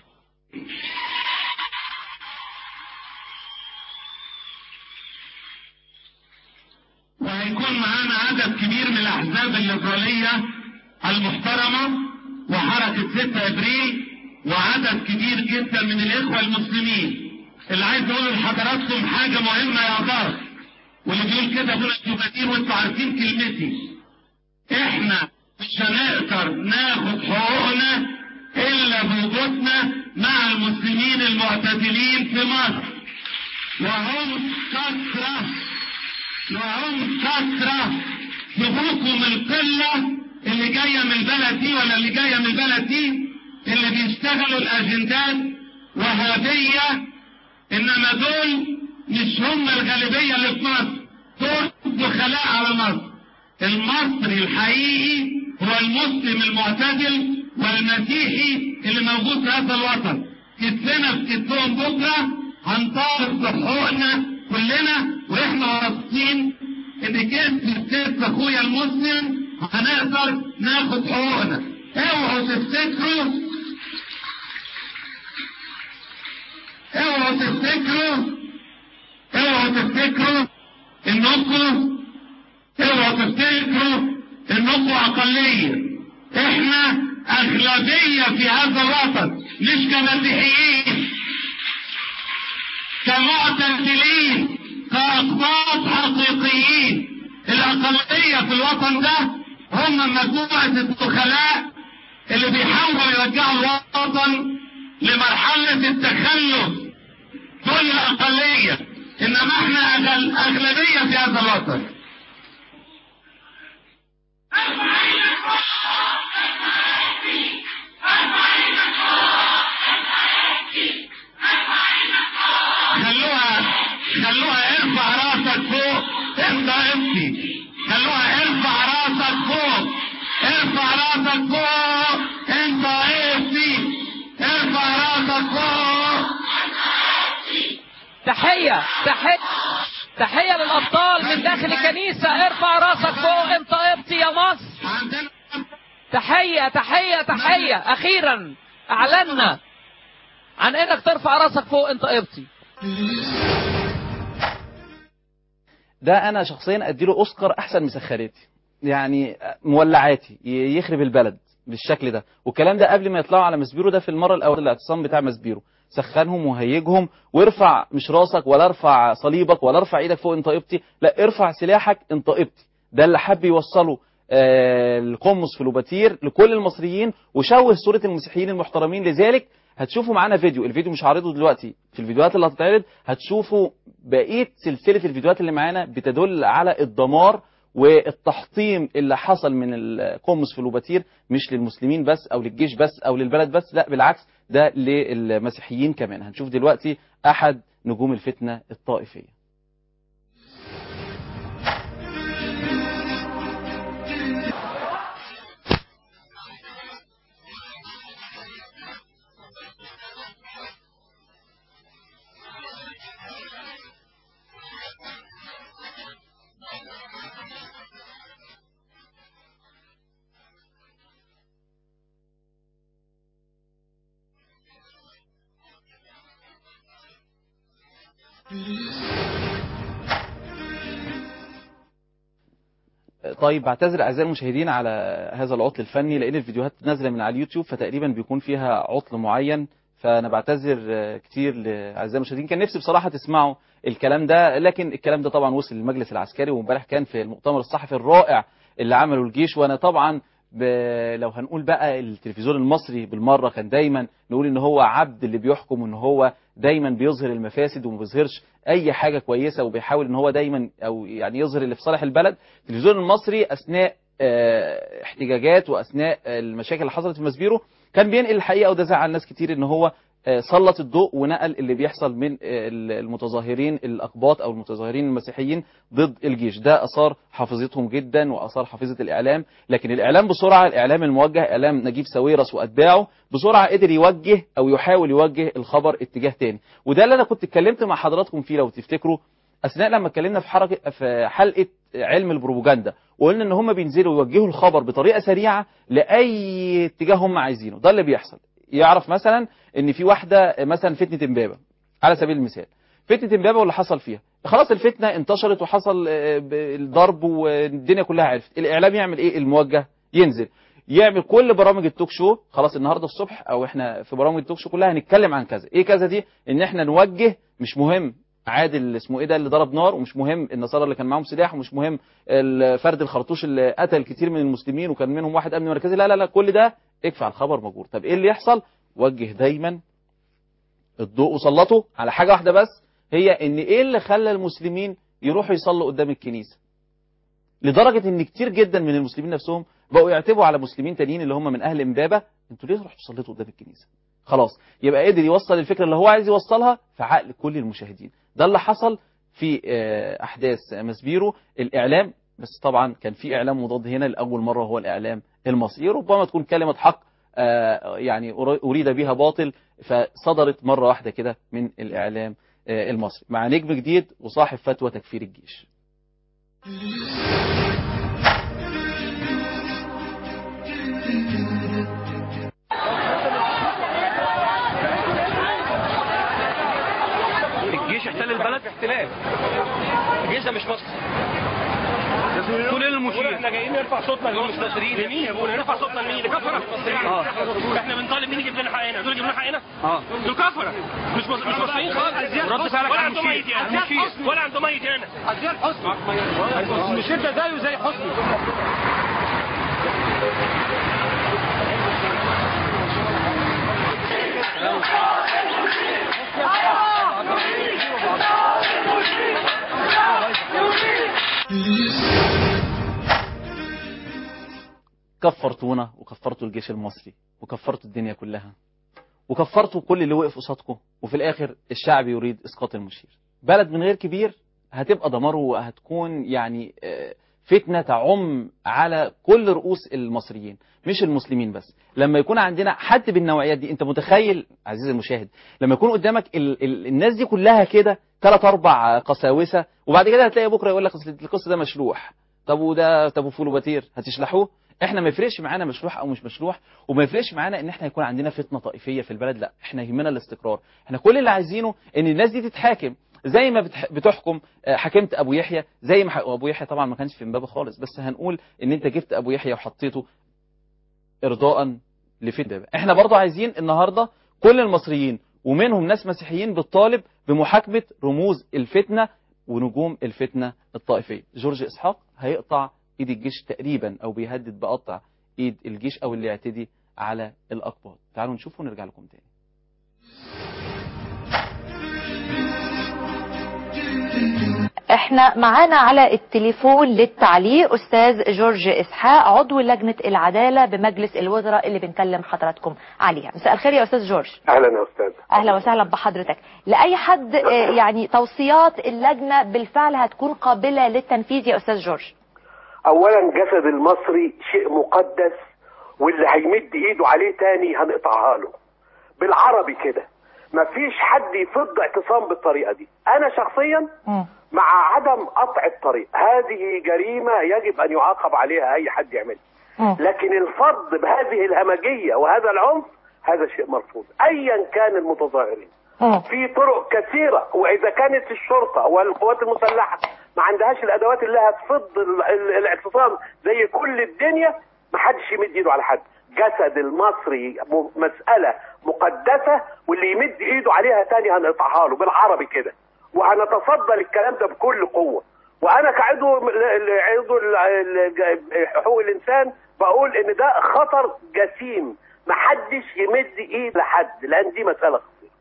Speaker 7: وهيكون معانا عدد كبير من الاحزاب الليبراليه المحترمه وحركه 6 ابريل وعدد كبير جدا من الاخوه المسلمين اللي عايز اقول لحضراتكم حاجه مهمه يا عباس واللي بيقول كده دول الجماهير وانتوا عارفين كلمتي احنا مش هنقدر ناخد حقوقنا الا بوجودنا مع المسلمين المعتدلين في مصر وهم كثره وهم كثرة شوفوكم القلة اللي جاية من البلد دي ولا اللي جاية من البلد دي اللي بيشتغلوا الأجندات وهابية إنما دول مش هم الغالبية اللي في مصر دول دخلاء على مصر المصري الحقيقي هو المسلم المعتدل والمسيحي اللي موجود في هذا الوطن كتفنا في كتفهم بكرة هنطالب بحقوقنا كلنا واحنا واثقين ان كتف في كتف اخويا المسلم هنقدر ناخد حقوقنا اوعوا تفتكروا اوعوا تفتكروا اوعوا تفتكروا انكم اوعوا تفتكروا انكم اقليه احنا اغلبيه في هذا الوطن مش كمسيحيين كمعتزلين كأقباط حقيقيين الأقلية في الوطن ده هم مجموعة الدخلاء اللي بيحاولوا يرجعوا الوطن لمرحلة التخلف دول الأقلية إنما إحنا أغل... أغلبية في هذا الوطن خلوها خلوها ارفع راسك فوق انت امشي خلوها ارفع راسك فوق ارفع راسك فوق انت امشي ارفع راسك فوق
Speaker 8: تحية تحية تحية للأبطال من داخل الكنيسة ارفع راسك فوق انت ابطي يا مصر
Speaker 7: عندنا
Speaker 8: تحية تحية تحية أخيرا أعلنا عن انك ترفع راسك فوق انت ابطي
Speaker 1: ده انا شخصيا ادي له اوسكار احسن مسخراتي يعني مولعاتي ي- يخرب البلد بالشكل ده والكلام ده قبل ما يطلعوا على مسبيرو ده في المره الاولى الاعتصام بتاع مسبيرو سخنهم وهيجهم وارفع مش راسك ولا ارفع صليبك ولا ارفع ايدك فوق انت قبطي لا ارفع سلاحك انت قبطي ده اللي حب يوصله آه، القمص في لوباتير لكل المصريين وشوه صوره المسيحيين المحترمين لذلك هتشوفوا معانا فيديو الفيديو مش هعرضه دلوقتي في الفيديوهات اللي هتتعرض هتشوفوا بقيه سلسله الفيديوهات اللي معانا بتدل على الدمار والتحطيم اللي حصل من القمص في لوباتير مش للمسلمين بس او للجيش بس او للبلد بس لا بالعكس ده للمسيحيين كمان هنشوف دلوقتي احد نجوم الفتنه الطائفيه طيب بعتذر اعزائي المشاهدين على هذا العطل الفني لان الفيديوهات نازله من على اليوتيوب فتقريبا بيكون فيها عطل معين فانا بعتذر آه، كتير لاعزائي المشاهدين كان نفسي بصراحه تسمعوا الكلام ده لكن الكلام ده طبعا وصل للمجلس العسكري وامبارح كان في المؤتمر الصحفي الرائع اللي عمله الجيش وانا طبعا ب... لو هنقول بقى التلفزيون المصري بالمره كان دايما نقول ان هو عبد اللي بيحكم وان هو دايما بيظهر المفاسد وما بيظهرش اي حاجه كويسه وبيحاول ان هو دايما او يعني يظهر اللي في صالح البلد التلفزيون المصري اثناء آه، احتجاجات واثناء المشاكل اللي حصلت في مسبيرو كان بينقل الحقيقه وده زعل ناس كتير ان هو آه، سلط الضوء ونقل اللي بيحصل من آه، المتظاهرين الاقباط او المتظاهرين المسيحيين ضد الجيش ده اثار حافظتهم جدا واثار حافظه الاعلام لكن الاعلام بسرعه الاعلام الموجه اعلام نجيب ساويرس واتباعه بسرعه قدر يوجه او يحاول يوجه الخبر اتجاه تاني وده اللي انا كنت اتكلمت مع حضراتكم فيه لو تفتكروا اثناء لما اتكلمنا في حركه في حلقه علم البروباجندا وقلنا ان هم بينزلوا يوجهوا الخبر بطريقه سريعه لاي اتجاه هم عايزينه ده اللي بيحصل يعرف مثلا ان في واحده مثلا فتنه امبابه على سبيل المثال فتنه امبابه واللي حصل فيها خلاص الفتنه انتشرت وحصل آه، ب- الضرب والدنيا كلها عرفت الاعلام يعمل ايه الموجه ينزل يعمل كل برامج التوك شو خلاص النهارده الصبح او احنا في برامج التوك شو كلها هنتكلم عن كذا ايه كذا دي ان احنا نوجه مش مهم عادل اسمه ايه ده اللي ضرب نار ومش مهم النصارى اللي كان معاهم سلاح ومش مهم فرد الخرطوش اللي قتل كتير من المسلمين وكان منهم واحد امن مركزي لا لا لا كل ده اكفى على الخبر موجود طب ايه اللي يحصل وجه دايما الضوء وسلطه على حاجه واحده بس هي ان ايه اللي خلى المسلمين يروحوا يصلوا قدام الكنيسه لدرجه ان كتير جدا من المسلمين نفسهم بقوا يعتبوا على مسلمين تانيين اللي هم من اهل امبابه انتوا ليه رحتوا صليتوا قدام الكنيسه خلاص يبقى قدر يوصل الفكره اللي هو عايز يوصلها في عقل كل المشاهدين ده اللي حصل في آه، احداث مسبيرو الاعلام بس طبعا كان في اعلام مضاد هنا لاول مره هو الاعلام المصري ربما تكون كلمه حق آه، يعني أر- اريد بها باطل فصدرت مره واحده كده من الاعلام آه، المصري مع نجم جديد وصاحب فتوى تكفير الجيش
Speaker 9: الجيش احتل البلد احتلال الجيش ده مش مصر دول المشير احنا جايين نرفع صوتنا دول مش مصريين لمين يا ابونا نرفع صوتنا لمين لكفره اه احنا بنطالب مين يجيب لنا حقنا دول يجيب لنا حقنا اه دول كفره مش مص- مش مصريين خالص رد فعلك ولا عندهم اي ديانه ولا عندهم اي ديانه ازياد حسني المشير ده زيه زي حسني
Speaker 1: كفرتونا وكفرتوا الجيش المصري وكفرتوا الدنيا كلها وكفرتوا كل اللي وقف قصادكم وفي الاخر الشعب يريد اسقاط المشير بلد من غير كبير هتبقى دماره وهتكون يعني آه، فتنه تعم على كل رؤوس المصريين مش المسلمين بس لما يكون عندنا حد بالنوعيات دي انت متخيل عزيزي المشاهد لما يكون قدامك ال ال الناس دي كلها كده ثلاث اربع قساوسه وبعد كده هتلاقي بكره يقول لك أصل القصه ده مشلوح طب وده طب وفول وبطير هتشلحوه احنا ما يفرقش معانا مشلوح او مش مشلوح وما يفرقش معانا ان احنا يكون عندنا فتنه طائفيه في البلد لا احنا يهمنا الاستقرار احنا كل اللي عايزينه ان الناس دي تتحاكم زي ما بتح- بتحكم آه، حكمت ابو يحيى زي ما ح- وابو يحيى طبعا ما كانش في امبابه خالص بس هنقول ان انت جبت ابو يحيى وحطيته ارضاء لفتنه احنا برضو عايزين النهارده كل المصريين ومنهم ناس مسيحيين بتطالب بمحاكمه رموز الفتنه ونجوم الفتنه الطائفيه جورج اسحاق هيقطع ايد الجيش تقريبا او بيهدد بقطع ايد الجيش او اللي يعتدي على الاقباط تعالوا نشوف ونرجع لكم تاني
Speaker 10: احنا معانا على التليفون للتعليق استاذ جورج اسحاق عضو لجنه العداله بمجلس الوزراء اللي بنكلم حضراتكم عليها مساء الخير يا استاذ جورج
Speaker 11: اهلا يا استاذ
Speaker 10: اهلا وسهلا بحضرتك لاي حد آه، يعني توصيات اللجنه بالفعل هتكون قابله للتنفيذ يا استاذ جورج
Speaker 11: اولا جسد المصري شيء مقدس واللي هيمد ايده عليه تاني هنقطعها له بالعربي كده مفيش حد يفض اعتصام بالطريقه دي انا شخصيا مع عدم قطع الطريق هذه جريمه يجب ان يعاقب عليها اي حد يعملها لكن الفض بهذه الهمجيه وهذا العنف هذا شيء مرفوض ايا كان المتظاهرين في طرق كثيرة وإذا كانت الشرطة والقوات المسلحة ما عندهاش الأدوات اللي هتفض ال- ال- الاعتصام زي كل الدنيا ما حدش يمد إيده على حد جسد المصري م- مسألة مقدسة واللي يمد إيده عليها تاني هنقطعها له بالعربي كده وهنتصدى للكلام ده بكل قوة وأنا كعضو ل- ل- عضو ال- ال- حقوق الإنسان بقول إن ده خطر جسيم محدش يمد إيد لحد لأن دي مسألة خطيرة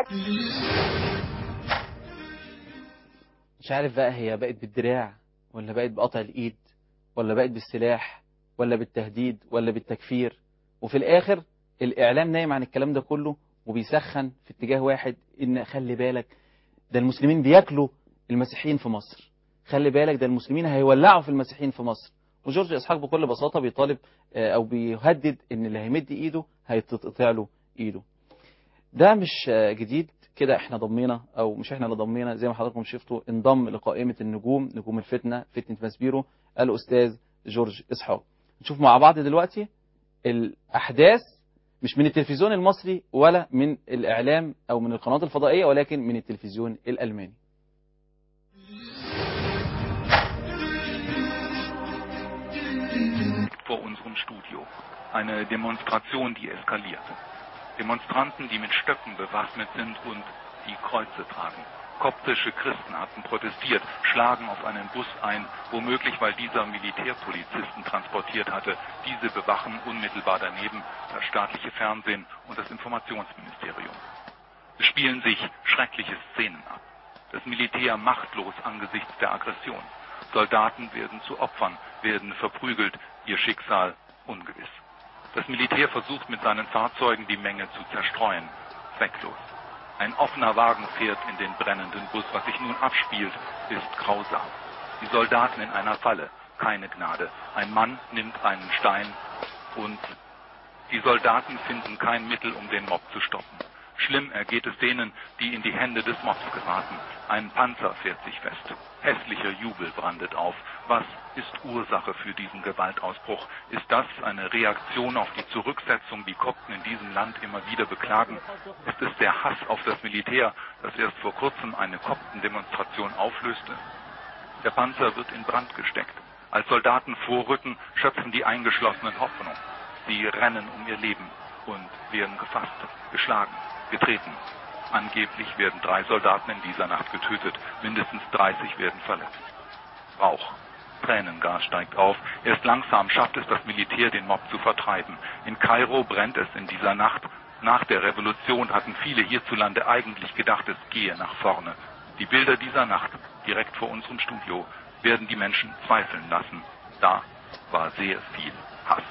Speaker 1: مش عارف بقى هي بقت بالدراع ولا بقت بقطع الايد ولا بقت بالسلاح ولا بالتهديد ولا بالتكفير وفي الاخر الاعلام نايم عن الكلام ده كله وبيسخن في اتجاه واحد ان خلي بالك ده المسلمين بياكلوا المسيحيين في مصر خلي بالك ده المسلمين هيولعوا في المسيحيين في مصر وجورج اسحاق بكل بساطه بيطالب آه، او بيهدد ان اللي هيمد ايده هيتقطع له ايده ده مش آه، جديد كده احنا ضمينا او مش احنا اللي ضمينا زي ما حضراتكم شفتوا انضم لقائمه النجوم نجوم الفتنه فتنه ماسبيرو الاستاذ جورج اسحاق نشوف مع بعض دلوقتي الاحداث مش من التلفزيون المصري ولا من الاعلام او من القنوات الفضائيه ولكن من التلفزيون الالماني
Speaker 12: vor unserem Studio. Eine Demonstration, die eskalierte. Demonstranten, die mit Stöcken bewaffnet sind und die Kreuze tragen. Koptische Christen hatten protestiert, schlagen auf einen Bus ein, womöglich weil dieser Militärpolizisten transportiert hatte. Diese bewachen unmittelbar daneben das staatliche Fernsehen und das Informationsministerium. Es spielen sich schreckliche Szenen ab. Das Militär machtlos angesichts der Aggression. Soldaten werden zu Opfern, werden verprügelt, ihr Schicksal ungewiss. Das Militär versucht mit seinen Fahrzeugen die Menge zu zerstreuen. Zwecklos. Ein offener Wagen fährt in den brennenden Bus. Was sich nun abspielt, ist grausam. Die Soldaten in einer Falle. Keine Gnade. Ein Mann nimmt einen Stein und die Soldaten finden kein Mittel, um den Mob zu stoppen. Schlimm ergeht es denen, die in die Hände des Mobs geraten. Ein Panzer fährt sich fest. Hässlicher Jubel brandet auf. Was ist Ursache für diesen Gewaltausbruch? Ist das eine Reaktion auf die Zurücksetzung, die Kopten in diesem Land immer wieder beklagen? Ist es der Hass auf das Militär, das erst vor kurzem eine Koptendemonstration auflöste? Der Panzer wird in Brand gesteckt. Als Soldaten vorrücken, schöpfen die Eingeschlossenen Hoffnung. Sie rennen um ihr Leben und werden gefasst, geschlagen, getreten. Angeblich werden drei Soldaten in dieser Nacht getötet, mindestens 30 werden verletzt. Rauch. Tränengas steigt auf. Erst langsam schafft es das Militär, den Mob zu vertreiben. In Kairo brennt es in dieser Nacht. Nach der Revolution hatten viele hierzulande eigentlich gedacht, es gehe nach vorne. Die Bilder dieser Nacht, direkt vor unserem Studio, werden die Menschen zweifeln lassen. Da war sehr viel Hass.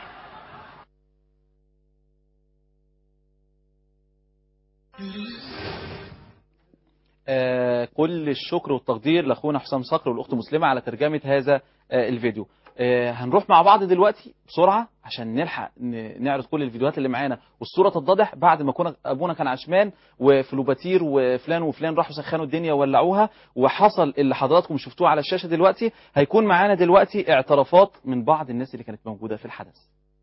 Speaker 1: آه، كل الشكر والتقدير لاخونا حسام صقر والاخت مسلمه على ترجمه هذا آه، الفيديو آه، هنروح مع بعض دلوقتي بسرعه عشان نلحق ن- نعرض كل الفيديوهات اللي معانا والصوره تتضح بعد ما كنا ابونا كان عشمان وفلوباتير وفلان وفلان راحوا سخنوا الدنيا وولعوها وحصل اللي حضراتكم شفتوه على الشاشه دلوقتي هيكون معانا دلوقتي اعترافات من بعض الناس اللي كانت موجوده في الحدث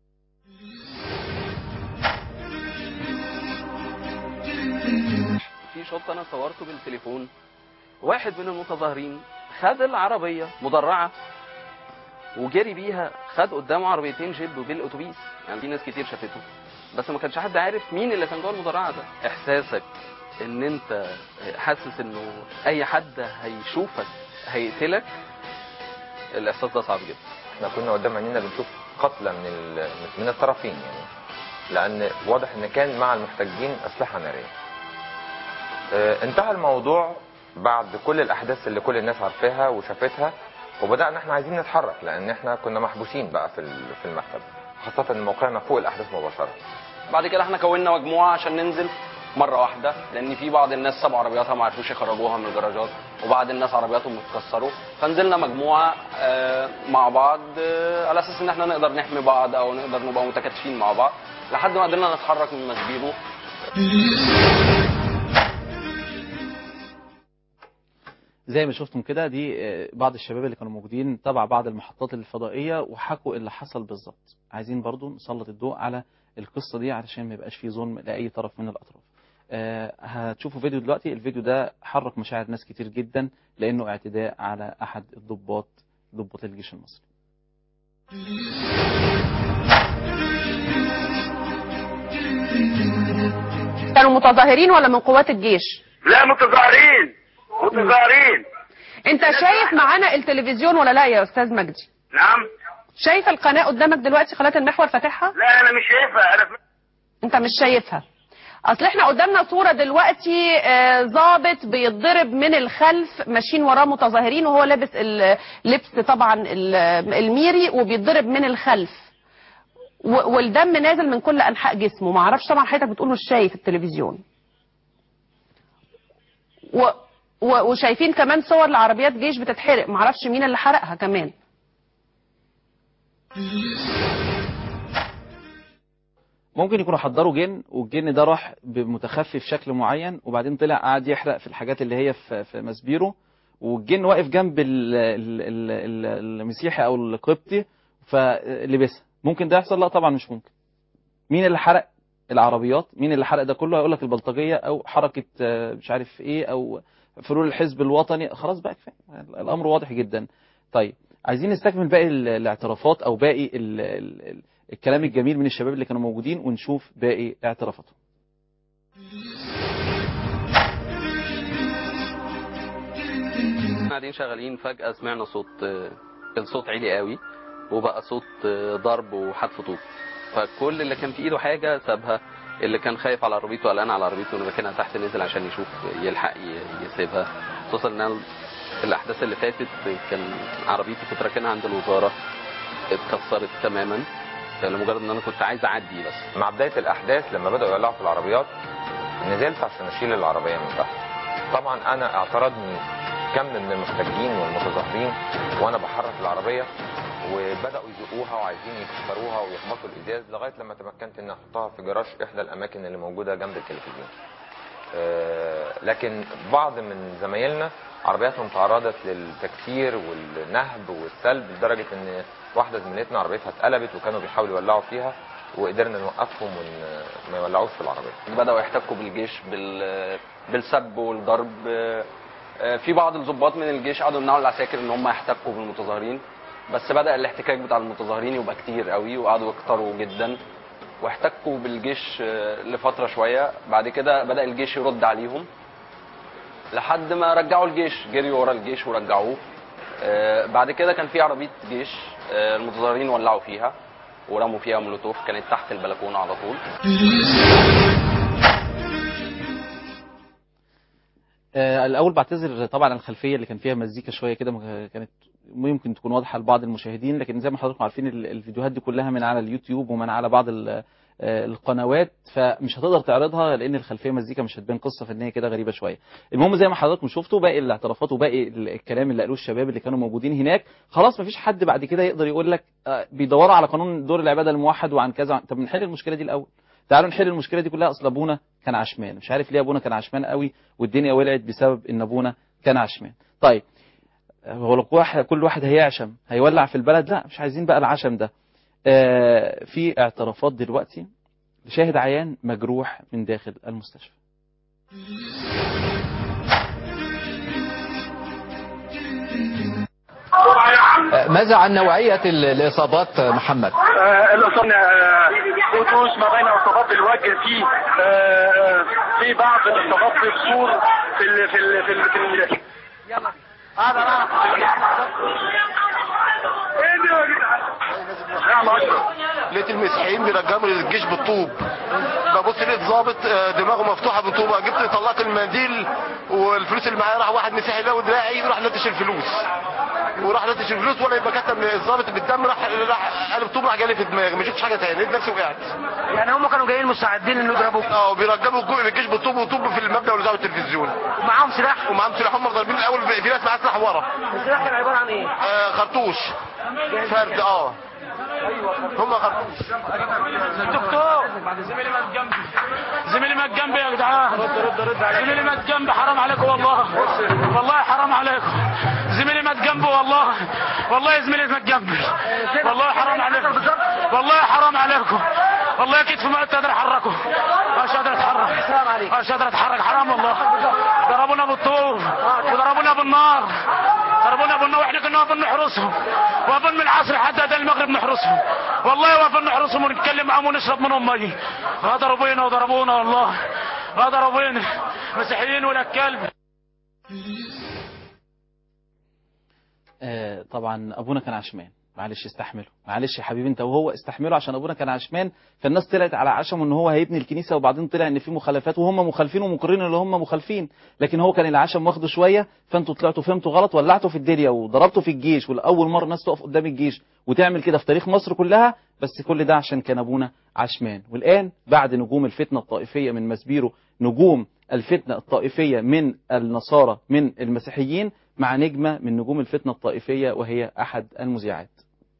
Speaker 13: في شوط انا صورته بالتليفون واحد من المتظاهرين خد العربيه مدرعه وجري بيها خد قدامه عربيتين جيب بالاتوبيس يعني في ناس كتير شافته بس ما كانش حد عارف مين اللي كان جوه المدرعه ده احساسك ان انت حاسس انه اي حد هيشوفك هيقتلك الاحساس ده صعب جدا
Speaker 14: احنا كنا قدام عينينا بنشوف قتلى من ال- من الطرفين يعني لان واضح ان كان مع المحتجين اسلحه ناريه اه، انتهى الموضوع بعد كل الاحداث اللي كل الناس عارفاها وشافتها وبدانا احنا عايزين نتحرك لان احنا كنا محبوسين بقى في ال- في المكتب خاصه ان موقعنا فوق الاحداث مباشره
Speaker 13: بعد كده احنا كونا مجموعه عشان ننزل مره واحده لان في بعض الناس سابوا عربياتها ما عرفوش يخرجوها من الجراجات وبعض الناس عربياتهم اتكسروا فنزلنا مجموعه آه، مع بعض آه، على اساس ان احنا نقدر نحمي بعض او نقدر نبقى متكاتفين مع بعض لحد ما قدرنا نتحرك من مسبيرو
Speaker 1: زي ما شفتم كده دي آه، بعض الشباب اللي كانوا موجودين تبع بعض المحطات الفضائية وحكوا اللي حصل بالظبط عايزين برضو نسلط الضوء على القصة دي علشان ما يبقاش في ظلم لأي طرف من الأطراف آه، هتشوفوا فيديو دلوقتي الفيديو ده حرك مشاعر ناس كتير جدا لأنه اعتداء على أحد الضباط ضباط الجيش المصري
Speaker 15: كانوا متظاهرين ولا من قوات الجيش
Speaker 16: لا متظاهرين متظاهرين
Speaker 15: انت شايف معانا التلفزيون ولا لا يا استاذ مجدي
Speaker 16: نعم
Speaker 15: شايف القناه قدامك دلوقتي قناه المحور فاتحها
Speaker 16: لا انا مش شايفها انا
Speaker 15: انت مش شايفها اصل احنا قدامنا صوره دلوقتي آه، ضابط بيتضرب من الخلف ماشيين وراه متظاهرين وهو لابس اللبس طبعا ال- الميري وبيتضرب من الخلف و- والدم نازل من كل انحاء جسمه ما اعرفش طبعا حضرتك بتقول مش شايف التلفزيون و و- وشايفين كمان صور لعربيات جيش بتتحرق معرفش مين اللي حرقها كمان
Speaker 1: ممكن يكونوا حضروا جن والجن ده راح بمتخفي في شكل معين وبعدين طلع قاعد يحرق في الحاجات اللي هي في في مسبيرو والجن واقف جنب ال- ال- ال- ال- المسيحي او القبطي فلبسها ممكن ده يحصل لا طبعا مش ممكن مين اللي حرق العربيات مين اللي حرق ده كله هيقول لك البلطجيه او حركه آه، مش عارف ايه او فلول الحزب الوطني خلاص بقى كفايه الامر واضح جدا طيب عايزين نستكمل باقي ال- الاعترافات او باقي ال ال ال الكلام الجميل من الشباب اللي كانوا موجودين ونشوف باقي اعترافاتهم
Speaker 13: احنا قاعدين شغالين فجأة سمعنا صوت آه، الصوت عالي قوي وبقى صوت آه، ضرب وحدف طوب فكل اللي كان في ايده حاجة سابها اللي كان خايف على عربيته قلقان على عربيته انه راكنها تحت نزل عشان يشوف يلحق ي- يسيبها خصوصا ان أنا الاحداث اللي فاتت كان عربيتي كنت راكنها عند الوزارة اتكسرت تماما لمجرد ان انا كنت عايز اعدي بس
Speaker 14: مع بدايه الاحداث لما بداوا يولعوا في العربيات نزلت عشان اشيل العربيه من تحت طبعا انا اعترضني كم من المحتجين والمتظاهرين وانا بحرك العربيه وبداوا يزقوها وعايزين يكسروها ويخبطوا الازاز لغايه لما تمكنت اني احطها في جراج احدى الاماكن اللي موجوده جنب التلفزيون آه، لكن بعض من زمايلنا عربياتهم تعرضت للتكسير والنهب والسلب لدرجه ان واحده زميلتنا عربيتها اتقلبت وكانوا بيحاولوا يولعوا فيها وقدرنا نوقفهم وما يولعوش في العربيه
Speaker 13: بدأوا يحتكوا بالجيش بال... بالسب والضرب آه، في بعض الضباط من الجيش قعدوا يمنعوا العساكر ان هم يحتكوا بالمتظاهرين بس بدأ الاحتكاك بتاع المتظاهرين يبقى كتير قوي وقعدوا يكتروا جدا واحتكوا بالجيش آه، لفترة شوية بعد كده بدأ الجيش يرد عليهم لحد ما رجعوا الجيش جريوا ورا الجيش ورجعوه آه، بعد كده كان في عربيه جيش آه، المتظاهرين ولعوا فيها ورموا فيها مولوتوف كانت تحت البلكونه على طول
Speaker 1: آه، الاول بعتذر طبعا عن الخلفيه اللي كان فيها مزيكا شويه كده ما كانت ممكن تكون واضحه لبعض المشاهدين لكن زي ما حضراتكم عارفين ال- الفيديوهات دي كلها من على اليوتيوب ومن على بعض ال- آه، القنوات فمش هتقدر تعرضها لان الخلفيه مزيكا مش هتبان قصه فنيه كده غريبه شويه المهم زي ما حضراتكم شفتوا باقي الاعترافات وباقي ال- الكلام اللي قالوه الشباب اللي كانوا موجودين هناك خلاص مفيش حد بعد كده يقدر يقول لك آه، بيدوروا على قانون دور العباده الموحد وعن كذا وعن- طب نحل المشكله دي الاول تعالوا نحل المشكله دي كلها اصل ابونا كان عشمان مش عارف ليه ابونا كان عشمان قوي والدنيا ولعت بسبب ان ابونا كان عشمان طيب هو لو كل واحد كل واحد هيعشم هيولع في البلد لا مش عايزين بقى العشم ده آه، في اعترافات دلوقتي لشاهد عيان مجروح من داخل المستشفى
Speaker 17: ماذا عن نوعية ال- الإصابات محمد؟
Speaker 16: الأصابة خطوش ما بين إصابات الوجه في آه، آه، في بعض الإصابات في الصور في ال في ال في ال في ال هذا
Speaker 18: لقيت المسيحيين بيرجموا الجيش بالطوب ببص لقيت ظابط آه، دماغه مفتوحه بطوبه جبت طلعت المنديل والفلوس اللي معايا راح واحد مسيحي لقوا دراعي راح نتش الفلوس وراح نتش الفلوس وانا يبقى كتب الظابط بالدم راح راح قلب طوب راح جالي في دماغي ما شفتش حاجه تاني لقيت نفسي وقعت
Speaker 16: يعني هم كانوا جايين مستعدين انه يضربوك
Speaker 18: اه بيرجموا الجو- الجيش بالطوب وطوب في المبنى ولزقوا التلفزيون
Speaker 16: ومعاهم سلاح
Speaker 18: ومعاهم سلاح هم ضاربين الاول في في ناس معاها سلاح ورا
Speaker 16: السلاح كان عباره عن ايه؟
Speaker 18: آه خرطوش فرد اه هم خرطوش
Speaker 4: دكتور زميلي مات جنبي زميلي مات جنبي يا جدعان زميلي مات جنبي حرام عليكم والله والله حرام عليكم زميلي مات جنبي والله والله يا زميلي مات جنبي والله حرام عليكم والله حرام عليكم والله كتفي ما قادر احركه مش قادر اتحرك مش قادر اتحرك حرام والله ضربونا بالطوب وضربونا بالنار ضربونا بالنار واحنا كنا واقفين نحرسهم واقفين من العصر حتى ده المغرب نحرسهم والله واقفين نحرسهم ونتكلم معاهم ونشرب منهم ميه ضربونا وضربونا والله ضربونا مسيحيين ولا كلب
Speaker 1: آه، طبعا ابونا كان عشمان معلش استحمله معلش يا حبيبي انت وهو استحمله عشان ابونا كان عشمان فالناس طلعت على عشم ان هو هيبني الكنيسه وبعدين طلع ان في مخالفات وهم مخالفين ومقرين ان هم مخالفين لكن هو كان العشم واخده شويه فانتوا طلعتوا فهمتوا غلط ولعتوا في الدنيا وضربتوا في الجيش ولاول مره الناس تقف قدام الجيش وتعمل كده في تاريخ مصر كلها بس كل ده عشان كان ابونا عشمان والان بعد نجوم الفتنه الطائفيه من مسبيرو نجوم الفتنه الطائفيه من النصارى من المسيحيين مع نجمه من نجوم الفتنه الطائفيه وهي احد المذيعات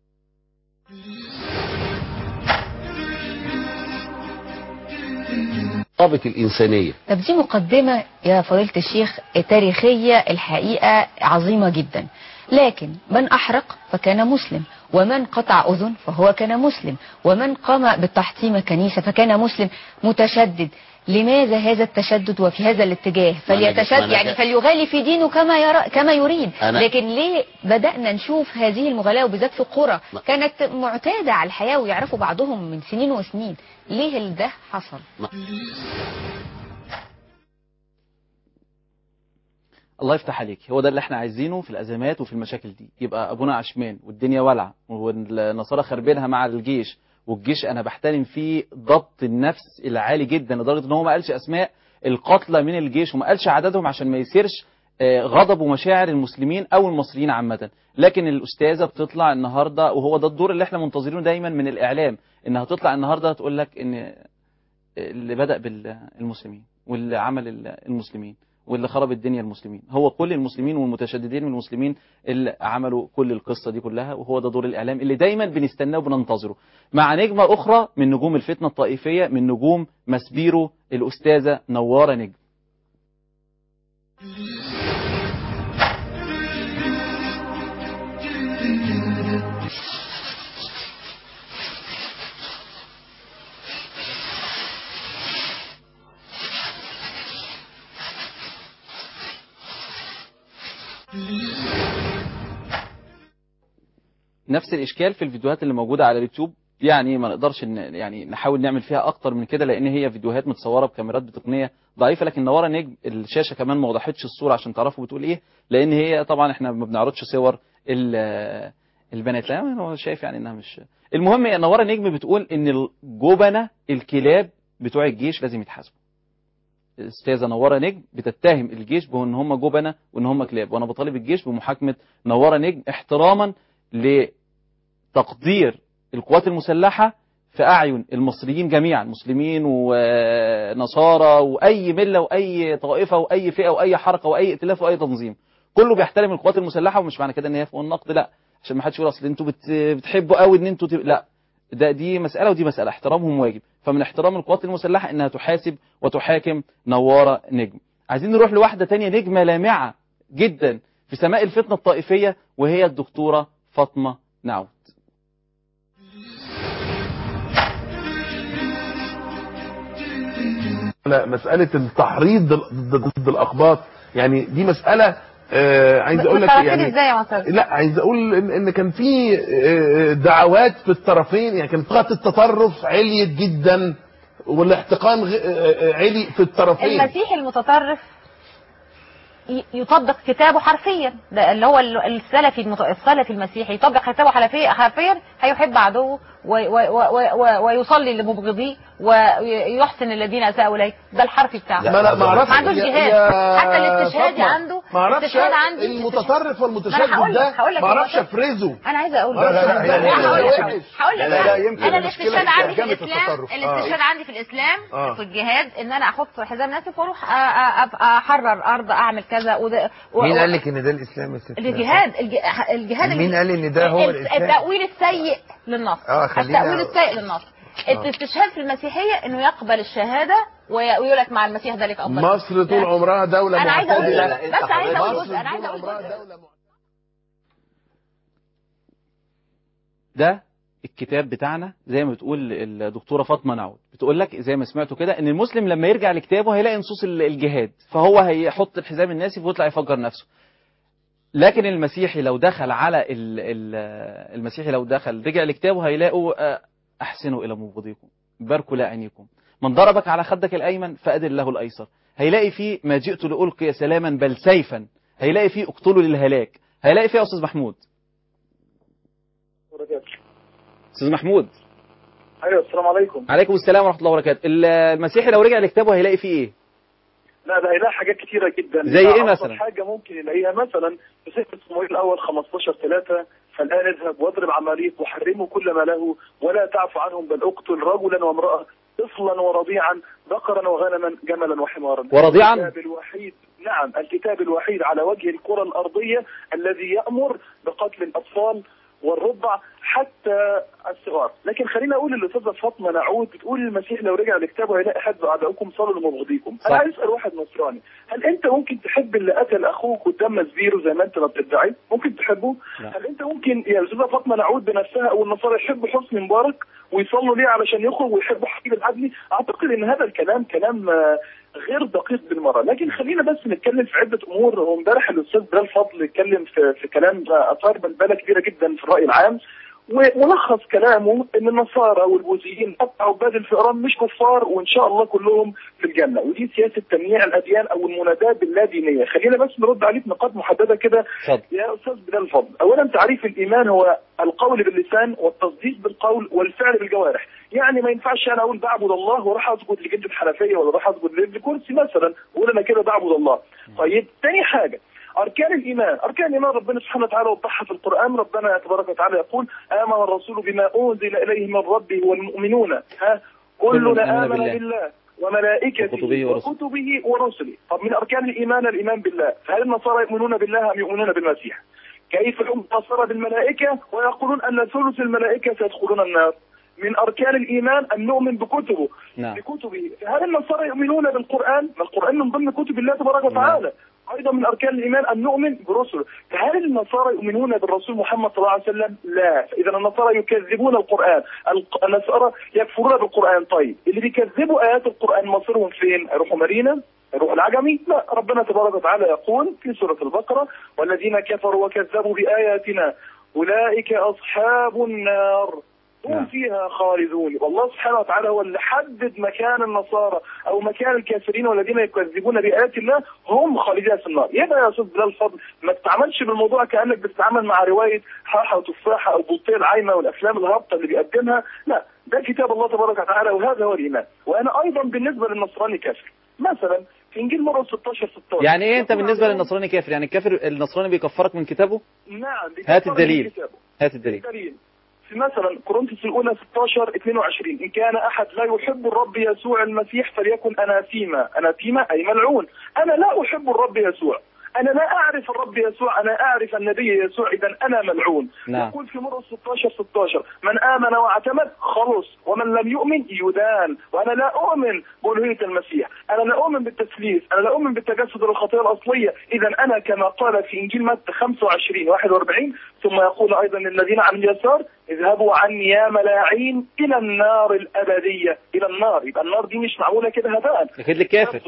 Speaker 19: ضابط الإنسانية
Speaker 20: طب دي مقدمة يا فضيلة الشيخ تاريخية الحقيقة عظيمة جدا لكن من أحرق فكان مسلم ومن قطع أذن فهو كان مسلم ومن قام بالتحطيم كنيسة فكان مسلم متشدد لماذا هذا التشدد وفي هذا الاتجاه
Speaker 19: ما أنا- ما
Speaker 20: فليتشدد
Speaker 19: أنا
Speaker 20: يعني
Speaker 19: ك-
Speaker 20: فليغالي في دينه كما يرى كما يريد
Speaker 19: أنا-
Speaker 20: لكن ليه بدأنا نشوف هذه المغالاة وبالذات في قرى كانت معتادة على الحياة ويعرفوا بعضهم من سنين وسنين ليه ده حصل
Speaker 1: الله يفتح عليك هو ده اللي احنا عايزينه في الازمات وفي المشاكل دي يبقى ابونا عشمان والدنيا والعه والنصارى خربينها مع الجيش والجيش انا بحترم فيه ضبط النفس العالي جدا لدرجه ان هو ما قالش اسماء القتلى من الجيش وما قالش عددهم عشان ما يثيرش آه، غضب ومشاعر المسلمين او المصريين عامه لكن الاستاذه بتطلع النهارده وهو ده الدور اللي احنا منتظرينه دايما من الاعلام انها تطلع النهارده تقول لك ان اللي بدأ بالمسلمين واللي عمل المسلمين واللي خرب الدنيا المسلمين هو كل المسلمين والمتشددين من المسلمين اللي عملوا كل القصة دي كلها وهو ده دور الإعلام اللي دايما بنستناه وبننتظره مع نجمة أخرى من نجوم الفتنة الطائفية من نجوم مسبيرو الأستاذة نوارة نجم نفس الاشكال في الفيديوهات اللي موجوده على اليوتيوب يعني ما نقدرش ن- يعني نحاول نعمل فيها اكتر من كده لان هي فيديوهات متصوره بكاميرات بتقنيه ضعيفه لكن نواره نجم الشاشه كمان ما وضحتش الصوره عشان تعرفوا بتقول ايه لان هي طبعا احنا ما بنعرضش صور ال- البنات لا هو شايف يعني انها مش المهم يا نوره نجم بتقول ان الجبنه الكلاب بتوع الجيش لازم يتحاسبوا الاستاذه نوره نجم بتتهم الجيش بان هم جبنه وان هم كلاب وانا بطالب الجيش بمحاكمه نوره نجم احتراما لتقدير القوات المسلحه في اعين المصريين جميعا مسلمين ونصارى واي مله واي طائفه واي فئه واي حركه واي ائتلاف واي تنظيم كله بيحترم القوات المسلحه ومش معنى كده ان هي فوق النقد لا عشان ما حدش يقول اصل انتوا بت... بتحبوا قوي ان انتوا تب... لا ده دي مساله ودي مساله احترامهم واجب فمن احترام القوات المسلحه انها تحاسب وتحاكم نواره نجم عايزين نروح لواحده تانية نجمه لامعه جدا في سماء الفتنه الطائفيه وهي الدكتوره فاطمه نعود
Speaker 19: على مسألة التحريض ضد ضد الأقباط يعني دي مسألة آه عايز أقول لك
Speaker 10: بالتفاصيل
Speaker 19: يعني
Speaker 10: ازاي يا معتز؟
Speaker 19: لا عايز أقول إن, إن كان في آه، دعوات في الطرفين يعني كان طاقة التطرف عليت جدا والاحتقان غ- آه، آه، علي في الطرفين
Speaker 10: المسيحي المتطرف ي- يطبق كتابه حرفيا ده اللي هو ال- السلفي المت... السلفي المسيحي يطبق كتابه حرفيا حرفيا هيحب عدوه وي... وي... وي... وي... ويصلي لمبغضيه ويحسن الذين اساءوا اليه ده الحرفي بتاعه
Speaker 19: ما لا ما اعرفش
Speaker 10: ما عندوش
Speaker 19: يا-
Speaker 10: جهاد
Speaker 19: يا
Speaker 10: حتى الاستشهادي
Speaker 19: فاطمة،
Speaker 10: عنده
Speaker 19: ما اعرفش
Speaker 10: الاستشهاد عندي
Speaker 19: المتطرف
Speaker 10: ما
Speaker 19: والمتشدد
Speaker 10: أنا هقول
Speaker 19: ده
Speaker 10: لك- هقول لك
Speaker 19: ما اعرفش
Speaker 10: المتطرف.
Speaker 19: افرزه
Speaker 10: انا عايزه اقول
Speaker 19: لا، لا، لا، لا، لا،
Speaker 10: أنا هقول
Speaker 19: لا،
Speaker 10: لك
Speaker 19: لا،
Speaker 10: هقول لك
Speaker 19: لا، لا، لا، يمكن
Speaker 10: انا
Speaker 19: المشكلة
Speaker 10: الاستشهاد
Speaker 19: في
Speaker 10: عندي في
Speaker 19: ترجمة
Speaker 10: الاسلام
Speaker 19: التطرف. آه.
Speaker 10: الاستشهاد عندي في الاسلام
Speaker 19: آه.
Speaker 10: في الجهاد ان انا احط حزام ناسف واروح أ- أ- أ- احرر ارض اعمل كذا وده و-
Speaker 21: مين
Speaker 10: و-
Speaker 21: قال لك ان ده الاسلام يا ست
Speaker 10: الجهاد الج- الجهاد
Speaker 21: مين قال ان ده هو
Speaker 10: ال-
Speaker 21: الاسلام
Speaker 10: التأويل السيء للنص
Speaker 21: اه خلينا
Speaker 10: التأويل السيء للنص
Speaker 21: آه.
Speaker 10: الاستشهاد في المسيحية انه يقبل الشهادة وي- ويقول لك مع المسيح ذلك افضل
Speaker 19: مصر طول عمرها دولة
Speaker 10: انا عايزه اقول
Speaker 19: معتدلة
Speaker 10: بس عايزه اقول
Speaker 19: مصر
Speaker 10: جزء انا عايزه
Speaker 19: طول
Speaker 10: اقول
Speaker 19: عمرها
Speaker 10: جزء
Speaker 19: دولة
Speaker 1: ده الكتاب بتاعنا زي ما بتقول الدكتوره فاطمه نعود بتقول لك زي ما سمعتوا كده ان المسلم لما يرجع لكتابه هيلاقي نصوص ال- الجهاد فهو هيحط الحزام الناسف ويطلع يفجر نفسه لكن المسيحي لو دخل على ال- ال- المسيحي لو دخل رجع لكتابه هيلاقوا آه، احسنوا الى مبغضيكم باركوا لاعينكم من ضربك على خدك الايمن فادر له الايسر هيلاقي فيه ما جئت لالقي سلاما بل سيفا هيلاقي فيه اقتلوا للهلاك هيلاقي فيه يا استاذ محمود استاذ محمود
Speaker 22: ايوه السلام عليكم
Speaker 1: عليكم السلام ورحمه الله وبركاته ال- المسيحي لو رجع لكتابه هيلاقي فيه ايه
Speaker 22: لا ده هيلاقي حاجات كتيرة جدا
Speaker 1: زي إيه
Speaker 22: أبسط
Speaker 1: مثلا؟
Speaker 22: حاجة ممكن يلاقيها مثلا في سفر صموئيل الأول 15 3 فالآن اذهب واضرب عماليق وحرموا كل ما له ولا تعفو عنهم بل اقتل رجلا وامرأة طفلا ورضيعا بقرا وغنما جملا وحمارا
Speaker 1: ورضيعاً؟
Speaker 22: الكتاب الوحيد نعم الكتاب الوحيد على وجه الكرة الأرضية الذي يأمر بقتل الأطفال والرضع حتى الصغار لكن خلينا اقول الاستاذه فاطمه نعود بتقول المسيح لو رجع لكتابه هيلاقي حد اعدائكم صلوا لمبغضيكم
Speaker 1: صح.
Speaker 22: انا عايز اسال واحد نصراني هل انت ممكن تحب اللي قتل اخوك قدام زبيره زي ما انت ما بتدعي ممكن تحبه
Speaker 1: لا.
Speaker 22: هل انت ممكن يا استاذه فاطمه نعود بنفسها او النصارى يحبوا حسني مبارك ويصلوا ليه علشان يخرج ويحبوا حبيب العدلي اعتقد ان هذا الكلام كلام آه، غير دقيق بالمره لكن خلينا بس نتكلم في عده امور وامبارح الاستاذ بلال فضل اتكلم في, في كلام آه، اثار بلبله كبيره جدا في الراي العام وملخص كلامه ان النصارى والبوذيين حتى عباد الفئران مش كفار وان شاء الله كلهم في الجنه ودي سياسه تمييع الاديان او المناداه باللا دينيه خلينا بس نرد عليه بنقاط محدده كده يا استاذ بلال فضل اولا تعريف الايمان هو القول باللسان والتصديق بالقول والفعل بالجوارح يعني ما ينفعش انا اقول بعبد الله واروح اسجد لجده حنفيه ولا اروح اسجد لكرسي مثلا واقول انا كده بعبد الله طيب تاني حاجه أركان الإيمان أركان الإيمان ربنا سبحانه وتعالى وضحها في القرآن ربنا تبارك وتعالى يقول آمن الرسول بما أنزل إليه من ربه والمؤمنون ها كلنا آمن بالله وملائكته
Speaker 1: وكتبه ورسله.
Speaker 22: وكتبه ورسله طب من أركان الإيمان الإيمان بالله فهل النصارى يؤمنون بالله أم يؤمنون بالمسيح كيف يؤمن النصارى بالملائكة ويقولون أن ثلث الملائكة سيدخلون النار من أركان الإيمان أن نؤمن بكتبه
Speaker 1: نعم
Speaker 22: بكتبه هل النصارى يؤمنون بالقرآن؟ ما القرآن من ضمن كتب الله تبارك وتعالى أيضا من أركان الإيمان أن نؤمن برسله فهل النصارى يؤمنون بالرسول محمد صلى الله عليه وسلم؟ لا إذا النصارى يكذبون القرآن الق- النصارى يكفرون بالقرآن طيب اللي بيكذبوا آيات القرآن مصيرهم فين؟ يروحوا مارينا؟ يروحوا العجمي؟ لا ربنا تبارك وتعالى يقول في سورة البقرة والذين كفروا وكذبوا بآياتنا أولئك أصحاب النار هم
Speaker 1: نعم.
Speaker 22: فيها خالدون والله سبحانه وتعالى هو اللي حدد مكان النصارى او مكان الكافرين والذين يكذبون بايات الله هم خالدين في النار يبقى يا استاذ بلال فضل ما تتعاملش بالموضوع كانك بتتعامل مع روايه حاحه وتفاحه او بلطيه العايمه والافلام الهابطه اللي بيقدمها لا ده كتاب الله تبارك وتعالى وهذا هو الايمان وانا ايضا بالنسبه للنصراني كافر مثلا في انجيل مرقس 16 16
Speaker 1: يعني ايه انت بالنسبه للنصراني كافر يعني الكافر النصراني بيكفرك من كتابه
Speaker 22: نعم
Speaker 1: هات
Speaker 22: بيكفر
Speaker 1: الدليل
Speaker 22: من كتابه.
Speaker 1: هات الدليل
Speaker 22: الدليل في مثلا كورنثوس الاولى 16 22 ان كان احد لا يحب الرب يسوع المسيح فليكن اناثيما اناثيما اي ملعون انا لا احب الرب يسوع انا لا اعرف الرب يسوع انا اعرف النبي يسوع اذا انا ملعون
Speaker 1: نعم.
Speaker 22: يقول في مرقس 16 16 من امن واعتمد خلص ومن لم يؤمن يدان وانا لا اؤمن بالوهيه المسيح انا لا اؤمن بالتثليث انا لا اؤمن بالتجسد الخطيه الاصليه اذا انا كما قال في انجيل متى 25 41 ثم يقول ايضا للذين عن اليسار اذهبوا عني يا ملاعين الى النار الابديه الى النار يبقى النار دي مش معموله كده هباء
Speaker 1: اكيد لك كافر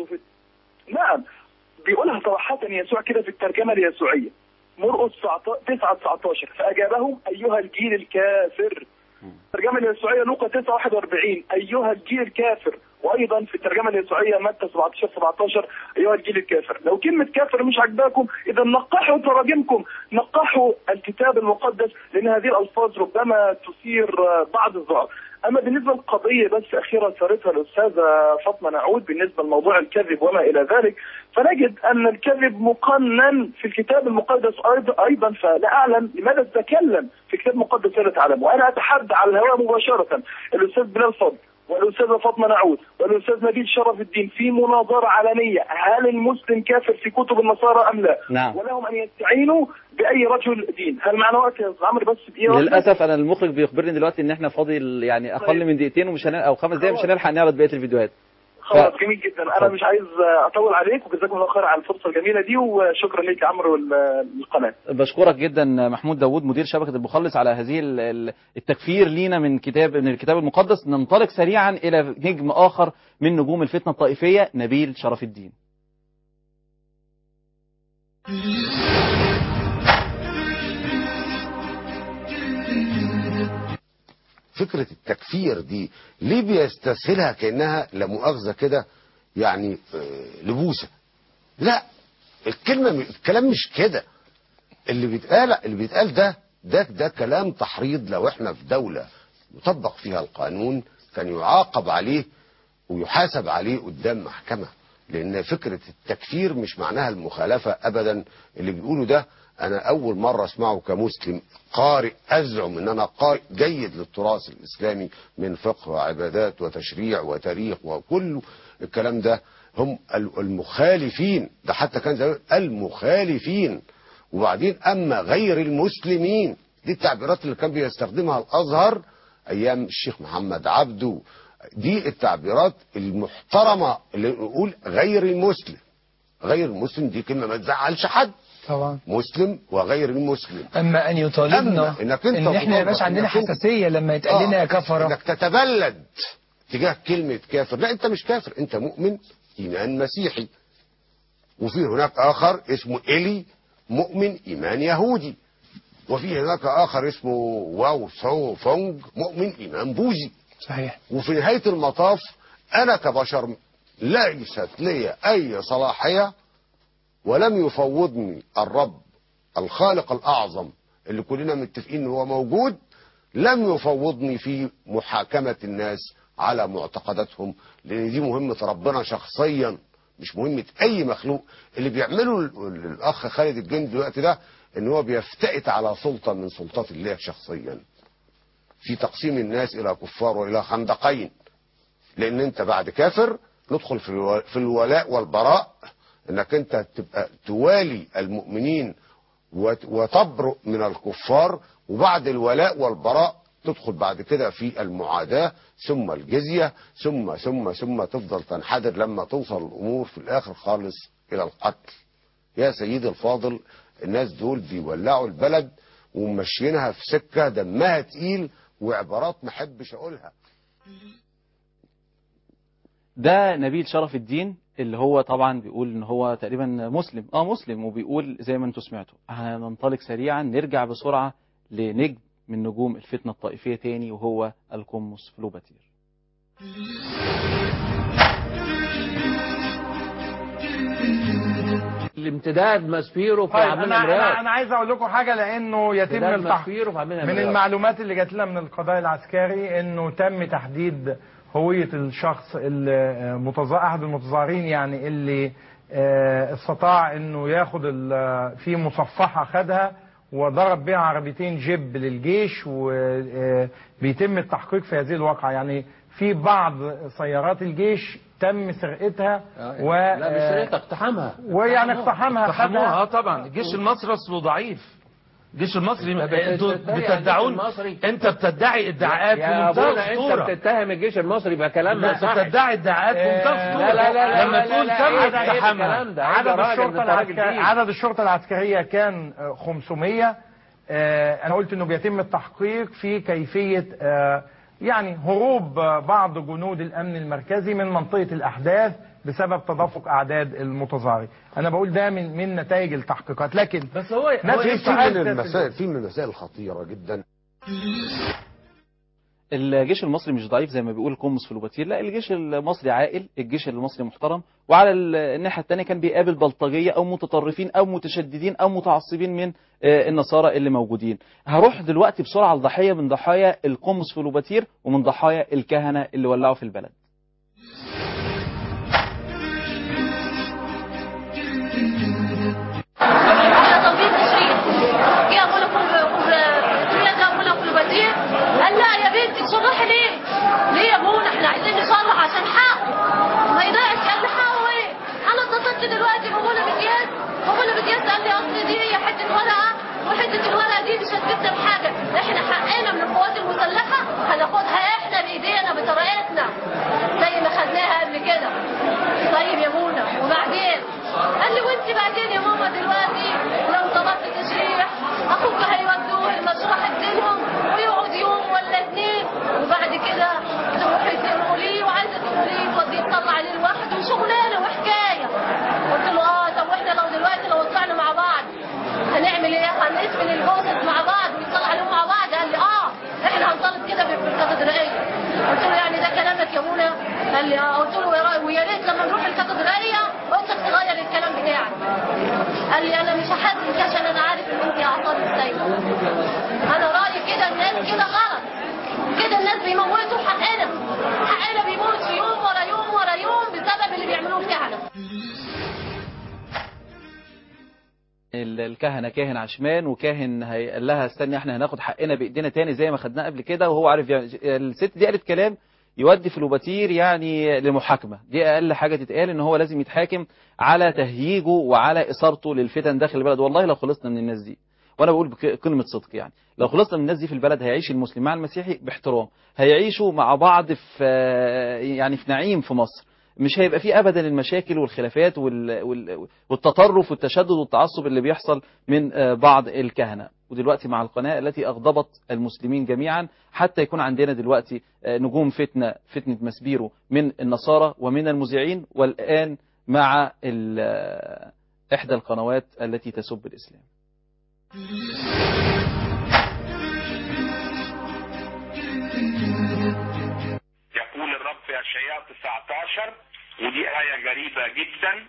Speaker 22: نعم بيقولها صراحة يسوع كده في الترجمة اليسوعية مرقس 9 19 فأجابهم أيها الجيل الكافر الترجمة اليسوعية لوقا 9 41 أيها الجيل الكافر وأيضا في الترجمة اليسوعية متى 17 17 أيها الجيل الكافر لو كلمة كافر مش عجباكم إذا نقحوا تراجمكم نقحوا الكتاب المقدس لأن هذه الألفاظ ربما تثير آه، بعض الذعر اما بالنسبه للقضيه بس اخيرا ثارتها الاستاذه فاطمه نعود بالنسبه لموضوع الكذب وما الى ذلك فنجد ان الكذب مقنن في الكتاب المقدس ايضا ايضا فلا اعلم لماذا تتكلم في الكتاب المقدس ولا تعلم وانا اتحدى على الهواء مباشره الاستاذ بلال فضل والاستاذه فاطمه نعود والاستاذ نبيل شرف الدين في مناظره علنيه هل المسلم كافر في كتب النصارى ام لا؟
Speaker 1: نعم.
Speaker 22: ولهم ان يستعينوا باي رجل دين، هل معنا وقت يا أستاذ عمرو بس دقيقه واحدة؟
Speaker 1: للاسف انا المخرج بيخبرني دلوقتي ان احنا فاضل يعني اقل من دقيقتين ومش هن... او خمس دقايق مش هنلحق نعرض بقيه الفيديوهات
Speaker 22: خلاص جميل جدا انا مش عايز اطول عليك وجزاكم الله خير على الفرصه الجميله دي وشكرا ليك يا عمرو والقناه
Speaker 1: بشكرك جدا محمود داوود مدير شبكه المخلص على هذه ال- ال- التكفير لينا من كتاب من الكتاب المقدس ننطلق سريعا الى نجم اخر من نجوم الفتنه الطائفيه نبيل شرف الدين
Speaker 3: فكرة التكفير دي ليه بيستسهلها كأنها لا مؤاخذة كده يعني آه، لبوسة لا الكلمة الكلام مش كده اللي بيتقال اللي بيتقال ده ده ده كلام تحريض لو احنا في دولة يطبق فيها القانون كان يعاقب عليه ويحاسب عليه قدام محكمة لأن فكرة التكفير مش معناها المخالفة أبدا اللي بيقوله ده أنا أول مرة أسمعه كمسلم قارئ أزعم أن أنا قارئ جيد للتراث الإسلامي من فقه وعبادات وتشريع وتاريخ وكل الكلام ده هم المخالفين ده حتى كان زمان المخالفين وبعدين أما غير المسلمين دي التعبيرات اللي كان بيستخدمها الأزهر أيام الشيخ محمد عبده دي التعبيرات المحترمة اللي نقول غير المسلم غير المسلم دي كلمة ما تزعلش حد
Speaker 21: طبعا
Speaker 3: مسلم وغير المسلم
Speaker 21: اما ان يطالبنا
Speaker 3: أما إنك أنت
Speaker 21: ان احنا يا باشا
Speaker 3: تطالب
Speaker 21: عندنا
Speaker 3: إنك أنت-
Speaker 21: حساسيه لما يتقال لنا يا كفره
Speaker 3: انك تتبلد تجاه كلمة كافر لا انت مش كافر انت مؤمن ايمان مسيحي وفي هناك اخر اسمه الي مؤمن ايمان يهودي وفي هناك اخر اسمه واو سو فونج مؤمن ايمان بوذي
Speaker 21: صحيح
Speaker 3: وفي نهاية المطاف انا كبشر ليست لي اي صلاحية ولم يفوضني الرب الخالق الاعظم اللي كلنا متفقين ان هو موجود لم يفوضني في محاكمة الناس على معتقداتهم لان دي مهمة ربنا شخصيا مش مهمة اي مخلوق اللي بيعمله ال- الاخ خالد الجندي دلوقتي ده ان هو بيفتئت على سلطة من سلطات الله شخصيا في تقسيم الناس الى كفار والى خندقين لان انت بعد كافر ندخل في الو- في الولاء والبراء انك انت تبقى توالي المؤمنين وت- وتبرؤ من الكفار وبعد الولاء والبراء تدخل بعد كده في المعاداة ثم الجزية ثم ثم ثم تفضل تنحدر لما توصل الأمور في الآخر خالص إلى القتل يا سيدي الفاضل الناس دول بيولعوا البلد وممشيينها في سكة دمها تقيل وعبارات ما احبش أقولها
Speaker 1: ده نبيل شرف الدين اللي هو طبعا بيقول ان هو تقريبا مسلم اه مسلم وبيقول زي ما انتم سمعتوا هننطلق سريعا نرجع بسرعه لنجم من نجوم الفتنة الطائفية تاني وهو القمص فلوباتير
Speaker 2: الامتداد ماسبيرو في
Speaker 5: طيب
Speaker 2: عمنا
Speaker 5: انا انا,
Speaker 2: مراد
Speaker 5: أنا عايز اقول لكم حاجه لانه يتم
Speaker 2: امتداد
Speaker 5: التح...
Speaker 2: ماسبيرو في عمنا
Speaker 5: من
Speaker 2: مراد.
Speaker 5: المعلومات اللي جات لنا من القضاء العسكري انه تم تحديد هويه الشخص المتظا... احد المتظاهرين يعني اللي آه، استطاع انه ياخد ال- في مصفحه خدها وضرب بها عربيتين جيب للجيش وبيتم التحقيق في هذه الواقعه يعني في بعض سيارات الجيش تم سرقتها و
Speaker 2: لا مش سرقتها اقتحامها
Speaker 5: ويعني اقتحامها
Speaker 23: اقتحموها
Speaker 5: خدها
Speaker 23: اه طبعا الجيش المصري اصله ضعيف الجيش المصري
Speaker 2: أنت
Speaker 23: انتوا
Speaker 2: بتتريق على الجيش
Speaker 23: بتدعون
Speaker 2: المصري.
Speaker 23: انت بتدعي ادعاءات في
Speaker 2: يا
Speaker 23: منتهى
Speaker 2: ابونا انت
Speaker 23: الخطوره
Speaker 2: بتتهم الجيش المصري يبقى كلام ما
Speaker 23: لا،
Speaker 2: يصحش.
Speaker 23: بتدعي ادعاءات في منتهى
Speaker 5: آه،
Speaker 23: الخطوره
Speaker 2: لا، لا، لا، لا،
Speaker 23: لما
Speaker 2: لا،
Speaker 23: تقول
Speaker 2: لا،
Speaker 23: تم
Speaker 2: عيب- عيب
Speaker 23: اقتحامها
Speaker 2: الكلام ده. عيب
Speaker 5: عدد
Speaker 2: يا راجل،
Speaker 5: الشرطة
Speaker 2: ده أنت راجل
Speaker 5: العسكرية
Speaker 2: كبير.
Speaker 5: عدد الشرطة العسكرية كان آه، 500 آه، أنا قلت إنه بيتم التحقيق في كيفية آه، يعني هروب آه، بعض جنود الأمن المركزي من منطقة الأحداث بسبب تدفق أعداد المتظاهرين. أنا بقول ده من من نتائج التحقيقات لكن
Speaker 23: بس هو
Speaker 5: ناس
Speaker 3: في في
Speaker 5: بتسأل-
Speaker 3: من المسائل في من المسائل الخطيره جدا
Speaker 1: الجيش المصري مش ضعيف زي ما بيقول قمص فلوباتير لا الجيش المصري عاقل الجيش المصري محترم وعلى ال- الناحيه الثانيه كان بيقابل بلطجيه او متطرفين او متشددين او متعصبين من آه، النصارى اللي موجودين هروح دلوقتي بسرعه لضحيه من ضحايا القمص فلوباتير ومن ضحايا الكهنه اللي ولعوا في البلد
Speaker 24: على تنظيم تشريع جه ابونا كل ابونا كل بديع قال لا يا بنتي تشرحي ليه؟ ليه يا ابونا احنا عايزين نشرح عشان حق ما يضيعش قال لي حقه ايه؟ انا اتصلت دلوقتي بابونا بزياد بابونا بزياد قال لي اصل دي هي حته ورقه وحته الورقه دي مش هتفيدنا بحاجه احنا حقنا من القوات المسلحه هناخدها احنا بايدينا بطريقتنا زي ما خدناها قبل كده طيب يا منى وبعدين قال لي وانت بعدين يا ماما دلوقتي لو طلبت تشريح اخوك هيودوه المشروع اديلهم ويقعد يوم ولا اتنين وبعد كده تروحي تقولي وعايزه تقولي توديه تطلع عليه لوحده وشغلانه وحكايه قلت له اه طب واحنا لو دلوقتي لو طلعنا مع بعض هنعمل ايه؟ هنقسم الجوزة مع بعض ونطلع عليهم مع بعض قال لي اه احنا هنطلب كده في الكاتدرائيه قلت له يعني ده كلامك يا منى قال لي اه قلت له يا را- ويا ريت لما نروح الكاتدرائيه قلتك تغير الكلام بتاعك قال لي انا مش هحاسبك عشان انا عارف ان انت اعصابك سايبه انا رايي كده الناس كده غلط كده الناس بيموتوا حقنا حقنا بيموت يوم ورا يوم ورا يوم بسبب اللي بيعملوه الكهنه
Speaker 1: ال- الكهنه كاهن عشمان وكاهن هي- قال لها استني احنا هناخد حقنا بايدينا تاني زي ما خدناه قبل كده وهو عارف يعني الست دي قالت كلام يودي فلوباتير يعني لمحاكمه دي اقل حاجه تتقال ان هو لازم يتحاكم على تهييجه وعلى اثارته للفتن داخل البلد والله لو خلصنا من الناس دي وانا بقول بكلمه صدق يعني لو خلصنا من الناس دي في البلد هيعيش المسلم مع المسيحي باحترام هيعيشوا مع بعض في يعني في نعيم في مصر مش هيبقى فيه ابدا المشاكل والخلافات وال... وال... والتطرف والتشدد والتعصب اللي بيحصل من آه، بعض الكهنه ودلوقتي مع القناه التي اغضبت المسلمين جميعا حتى يكون عندنا دلوقتي آه، نجوم فتنه فتنه مسبيرو من النصارى ومن المذيعين والان مع ال... آه، احدى القنوات التي تسب الاسلام
Speaker 25: يقول الرب في اشعياء 19 ودي آية غريبة جدا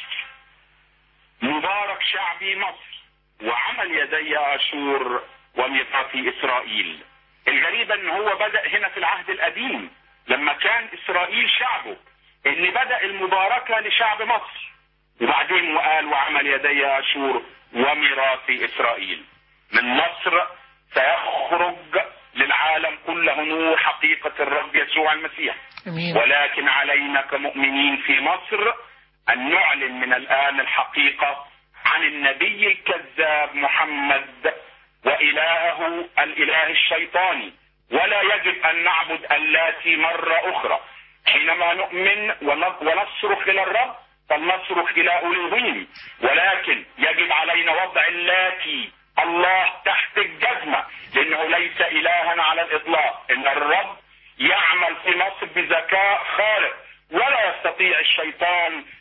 Speaker 25: مبارك شعبي مصر وعمل يدي أشور وميقاتي إسرائيل الغريبة ان هو بدأ هنا في العهد القديم لما كان إسرائيل شعبه اللي بدأ المباركة لشعب مصر وبعدين وقال وعمل يدي أشور وميراثي إسرائيل من مصر سيخرج للعالم كله نور حقيقة الرب يسوع المسيح
Speaker 23: أمين.
Speaker 25: ولكن علينا كمؤمنين في مصر أن نعلن من الآن الحقيقة عن النبي الكذاب محمد وإلهه الإله الشيطاني ولا يجب أن نعبد اللاتي مرة أخرى حينما نؤمن ون- ونصرخ إلى الرب فلنصرخ إلى أولوهيم ولكن يجب علينا وضع اللاتي الله تحت الجزمة لأنه ليس إلها على الإطلاق إن الرب يعمل في مصر بذكاء خارق ولا يستطيع الشيطان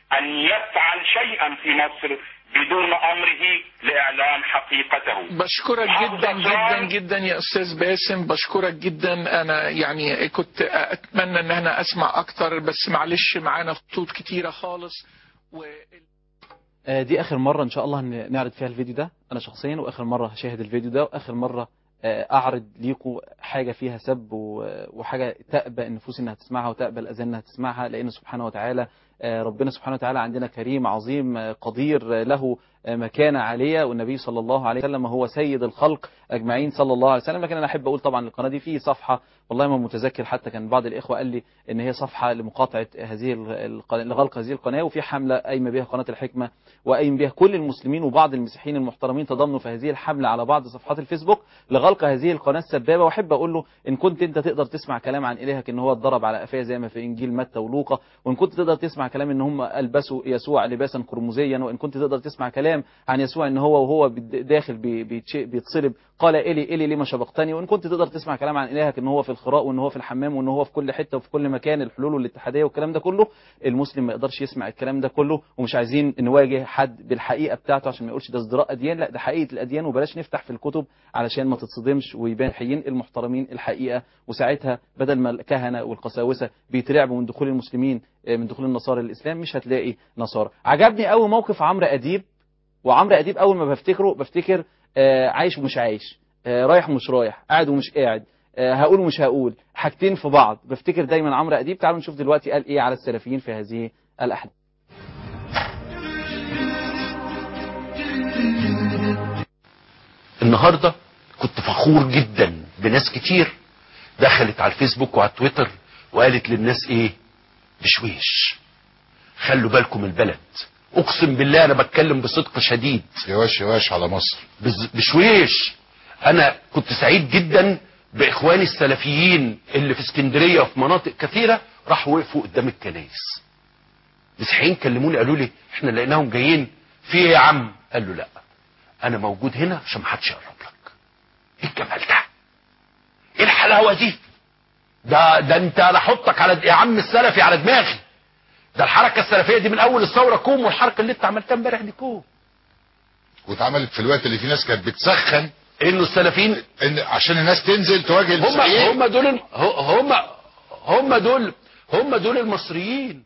Speaker 25: أن يفعل شيئا في مصر بدون أمره لإعلان حقيقته
Speaker 4: بشكرك جدا جدا جدا يا استاذ باسم بشكرك جدا انا يعني كنت اتمنى ان انا اسمع اكتر بس معلش معانا خطوط كتيره خالص و...
Speaker 1: آه، دي اخر مره ان شاء الله ن- نعرض فيها الفيديو ده انا شخصيا واخر مره هشاهد الفيديو ده واخر مره آه، اعرض ليكم حاجه فيها سب و- وحاجه تأبى النفوس انها تسمعها وتأبى الاذان انها تسمعها لان سبحانه وتعالى آه، ربنا سبحانه وتعالى عندنا كريم عظيم آه، قدير آه، له آه، مكانه عاليه والنبي صلى الله عليه وسلم هو سيد الخلق اجمعين صلى الله عليه وسلم لكن انا احب اقول طبعا القناه دي في صفحه والله ما متذكر حتى كان بعض الاخوه قال لي ان هي صفحه لمقاطعه هذه ال- الق- لغلق هذه القناه وفي حمله قايمه بها قناه الحكمه وقايم بها كل المسلمين وبعض المسيحيين المحترمين تضامنوا في هذه الحمله على بعض صفحات الفيسبوك لغلق هذه القناه السبابه واحب اقول له ان كنت انت تقدر تسمع كلام عن الهك ان هو اتضرب على قفاه زي ما في انجيل متى ولوقا وان كنت تقدر تسمع كلام ان هم البسوا يسوع لباسا قرمزيا وان كنت تقدر تسمع كلام عن يسوع ان هو وهو بد- داخل بي- بيتش- بيتصلب قال الي الي لما شبقتني وان كنت تقدر تسمع كلام عن الهك ان هو في الخراء وان هو في الحمام وان هو في كل حته وفي كل مكان الحلول والاتحاديه والكلام ده كله المسلم ما يقدرش يسمع الكلام ده كله ومش عايزين نواجه حد بالحقيقه بتاعته عشان ما يقولش ده ازدراء اديان لا ده حقيقه الاديان وبلاش نفتح في الكتب علشان ما تتصدمش ويبان حيين المحترمين الحقيقه وساعتها بدل ما الكهنه والقساوسه بيترعبوا من دخول المسلمين آه، من دخول النصارى الاسلام مش هتلاقي نصارى عجبني قوي موقف عمرو اديب وعمرو اديب اول ما بفتكره بفتكر آه، عايش ومش عايش آه، رايح ومش رايح قاعد ومش قاعد آه، هقول ومش هقول حاجتين في بعض بفتكر دايما عمرو اديب تعالوا نشوف دلوقتي قال ايه على السلفيين في هذه الاحداث
Speaker 19: النهارده كنت فخور جدا بناس كتير دخلت على الفيسبوك وعلى تويتر وقالت للناس ايه بشويش خلوا بالكم البلد اقسم بالله انا بتكلم بصدق شديد
Speaker 6: يواش يواش على مصر
Speaker 19: بز- بشويش انا كنت سعيد جدا باخواني السلفيين اللي في اسكندريه وفي مناطق كثيره راحوا وقفوا قدام الكنايس مسيحيين كلموني قالوا لي احنا لقيناهم جايين في ايه يا عم قال له لا انا موجود هنا عشان محدش يقرب لك ايه الجمال ده ايه الحلاوه دي ده ده انت انا احطك على يا عم السلفي على دماغي ده الحركه السلفيه دي من اول الثوره كوم والحركه اللي انت عملتها امبارح دي كوم
Speaker 6: واتعملت في الوقت اللي في ناس كانت بتسخن
Speaker 19: انه السلفيين
Speaker 6: ان عشان الناس تنزل تواجه
Speaker 19: هم
Speaker 6: المسيحيين
Speaker 19: هم دول ال- هم هم دول هم دول المصريين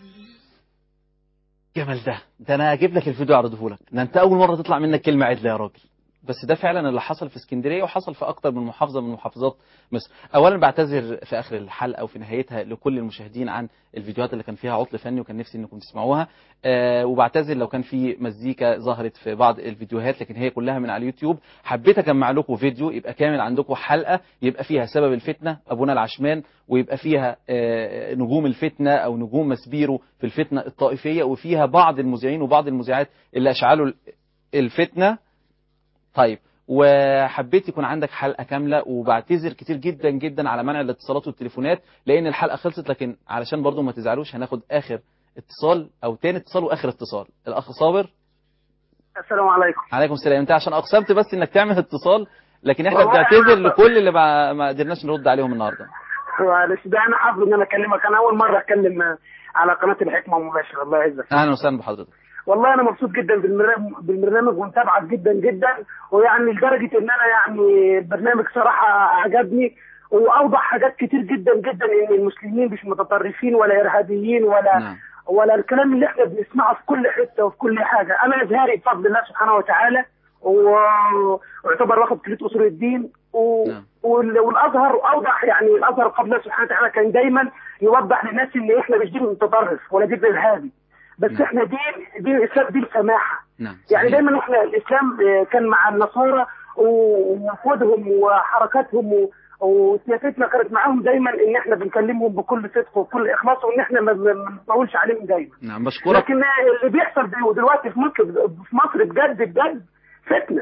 Speaker 1: جمال ده ده انا اجيب لك الفيديو اعرضه لك ده انت اول مره تطلع منك كلمه عدله يا راجل بس ده فعلا اللي حصل في اسكندريه وحصل في اكتر من محافظه من محافظات مصر اولا بعتذر في اخر الحلقه وفي نهايتها لكل المشاهدين عن الفيديوهات اللي كان فيها عطل فني وكان نفسي انكم تسمعوها آه وبعتذر لو كان في مزيكا ظهرت في بعض الفيديوهات لكن هي كلها من على اليوتيوب حبيت اجمع لكم فيديو يبقى كامل عندكم حلقه يبقى فيها سبب الفتنه ابونا العشمان ويبقى فيها آه نجوم الفتنه او نجوم مسبيرو في الفتنه الطائفيه وفيها بعض المذيعين وبعض المذيعات اللي اشعلوا الفتنه طيب وحبيت يكون عندك حلقه كامله وبعتذر كتير جدا جدا على منع الاتصالات والتليفونات لان الحلقه خلصت لكن علشان برضو ما تزعلوش هناخد اخر اتصال او تاني اتصال واخر اتصال الاخ صابر
Speaker 7: السلام عليكم
Speaker 1: عليكم السلام انت عشان اقسمت بس انك تعمل اتصال لكن احنا
Speaker 7: والله
Speaker 1: بنعتذر
Speaker 7: أنا-
Speaker 1: لكل اللي ما ما قدرناش نرد عليهم النهارده
Speaker 7: معلش ده انا حافظ ان انا اكلمك انا اول مره اتكلم على قناه الحكمه مباشره الله يعزك
Speaker 1: اهلا وسهلا بحضرتك
Speaker 7: والله انا مبسوط جدا بالبرنامج بالبرنامج ومتابعك جدا جدا ويعني لدرجه ان انا يعني البرنامج صراحه عجبني واوضح حاجات كتير جدا جدا ان المسلمين مش متطرفين ولا ارهابيين ولا
Speaker 1: نعم.
Speaker 7: ولا الكلام اللي احنا بنسمعه في كل حته وفي كل حاجه انا ازهري بفضل الله سبحانه وتعالى و- واعتبر واخد كليه اصول الدين و... وال- والازهر اوضح يعني الازهر قبل الله سبحانه وتعالى كان دايما يوضح للناس ان احنا مش دين متطرف ولا دين ارهابي بس احنا دين دين الاسلام دين سماحه
Speaker 1: نعم
Speaker 7: يعني دايما احنا الاسلام آه، كان مع النصارى ووفودهم وحركاتهم و- وسياستنا كانت معاهم دايما ان احنا بنكلمهم بكل صدق وبكل اخلاص وان احنا ما ما- ما نطولش عليهم دايما
Speaker 1: نعم بشكرك
Speaker 7: لكن اللي بيحصل دل- دلوقتي في مصر في مصر بجد بجد فتنه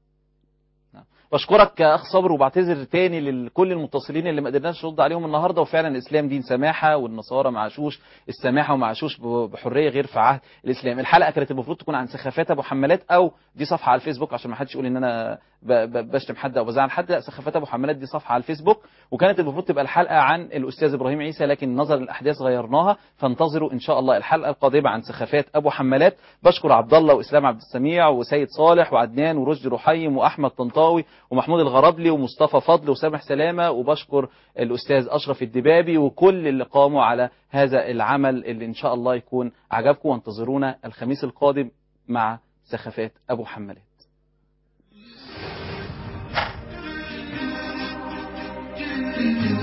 Speaker 1: بشكرك يا اخ صبر وبعتذر تاني لكل المتصلين اللي ما قدرناش نرد عليهم النهارده وفعلا الاسلام دين سماحه والنصارى ما عاشوش السماحه وما عاشوش ب- بحريه غير في عهد الاسلام الحلقه كانت المفروض تكون عن سخافات ابو حمالات او دي صفحه على الفيسبوك عشان ما حدش يقول ان انا ب- ب- بشتم حد او بزعل حد لا سخافات ابو حمالات دي صفحه على الفيسبوك وكانت المفروض تبقى الحلقه عن الاستاذ ابراهيم عيسى لكن نظرا للاحداث غيرناها فانتظروا ان شاء الله الحلقه القادمه عن سخافات ابو حمالات بشكر عبد الله واسلام عبد السميع وسيد صالح وعدنان ورشدي رحيم واحمد طنطاوي ومحمود الغرابلي ومصطفى فضل وسامح سلامه وبشكر الاستاذ اشرف الدبابي وكل اللي قاموا على هذا العمل اللي ان شاء الله يكون عجبكم وانتظرونا الخميس القادم مع سخافات ابو حمالات
Speaker 8: Thank you.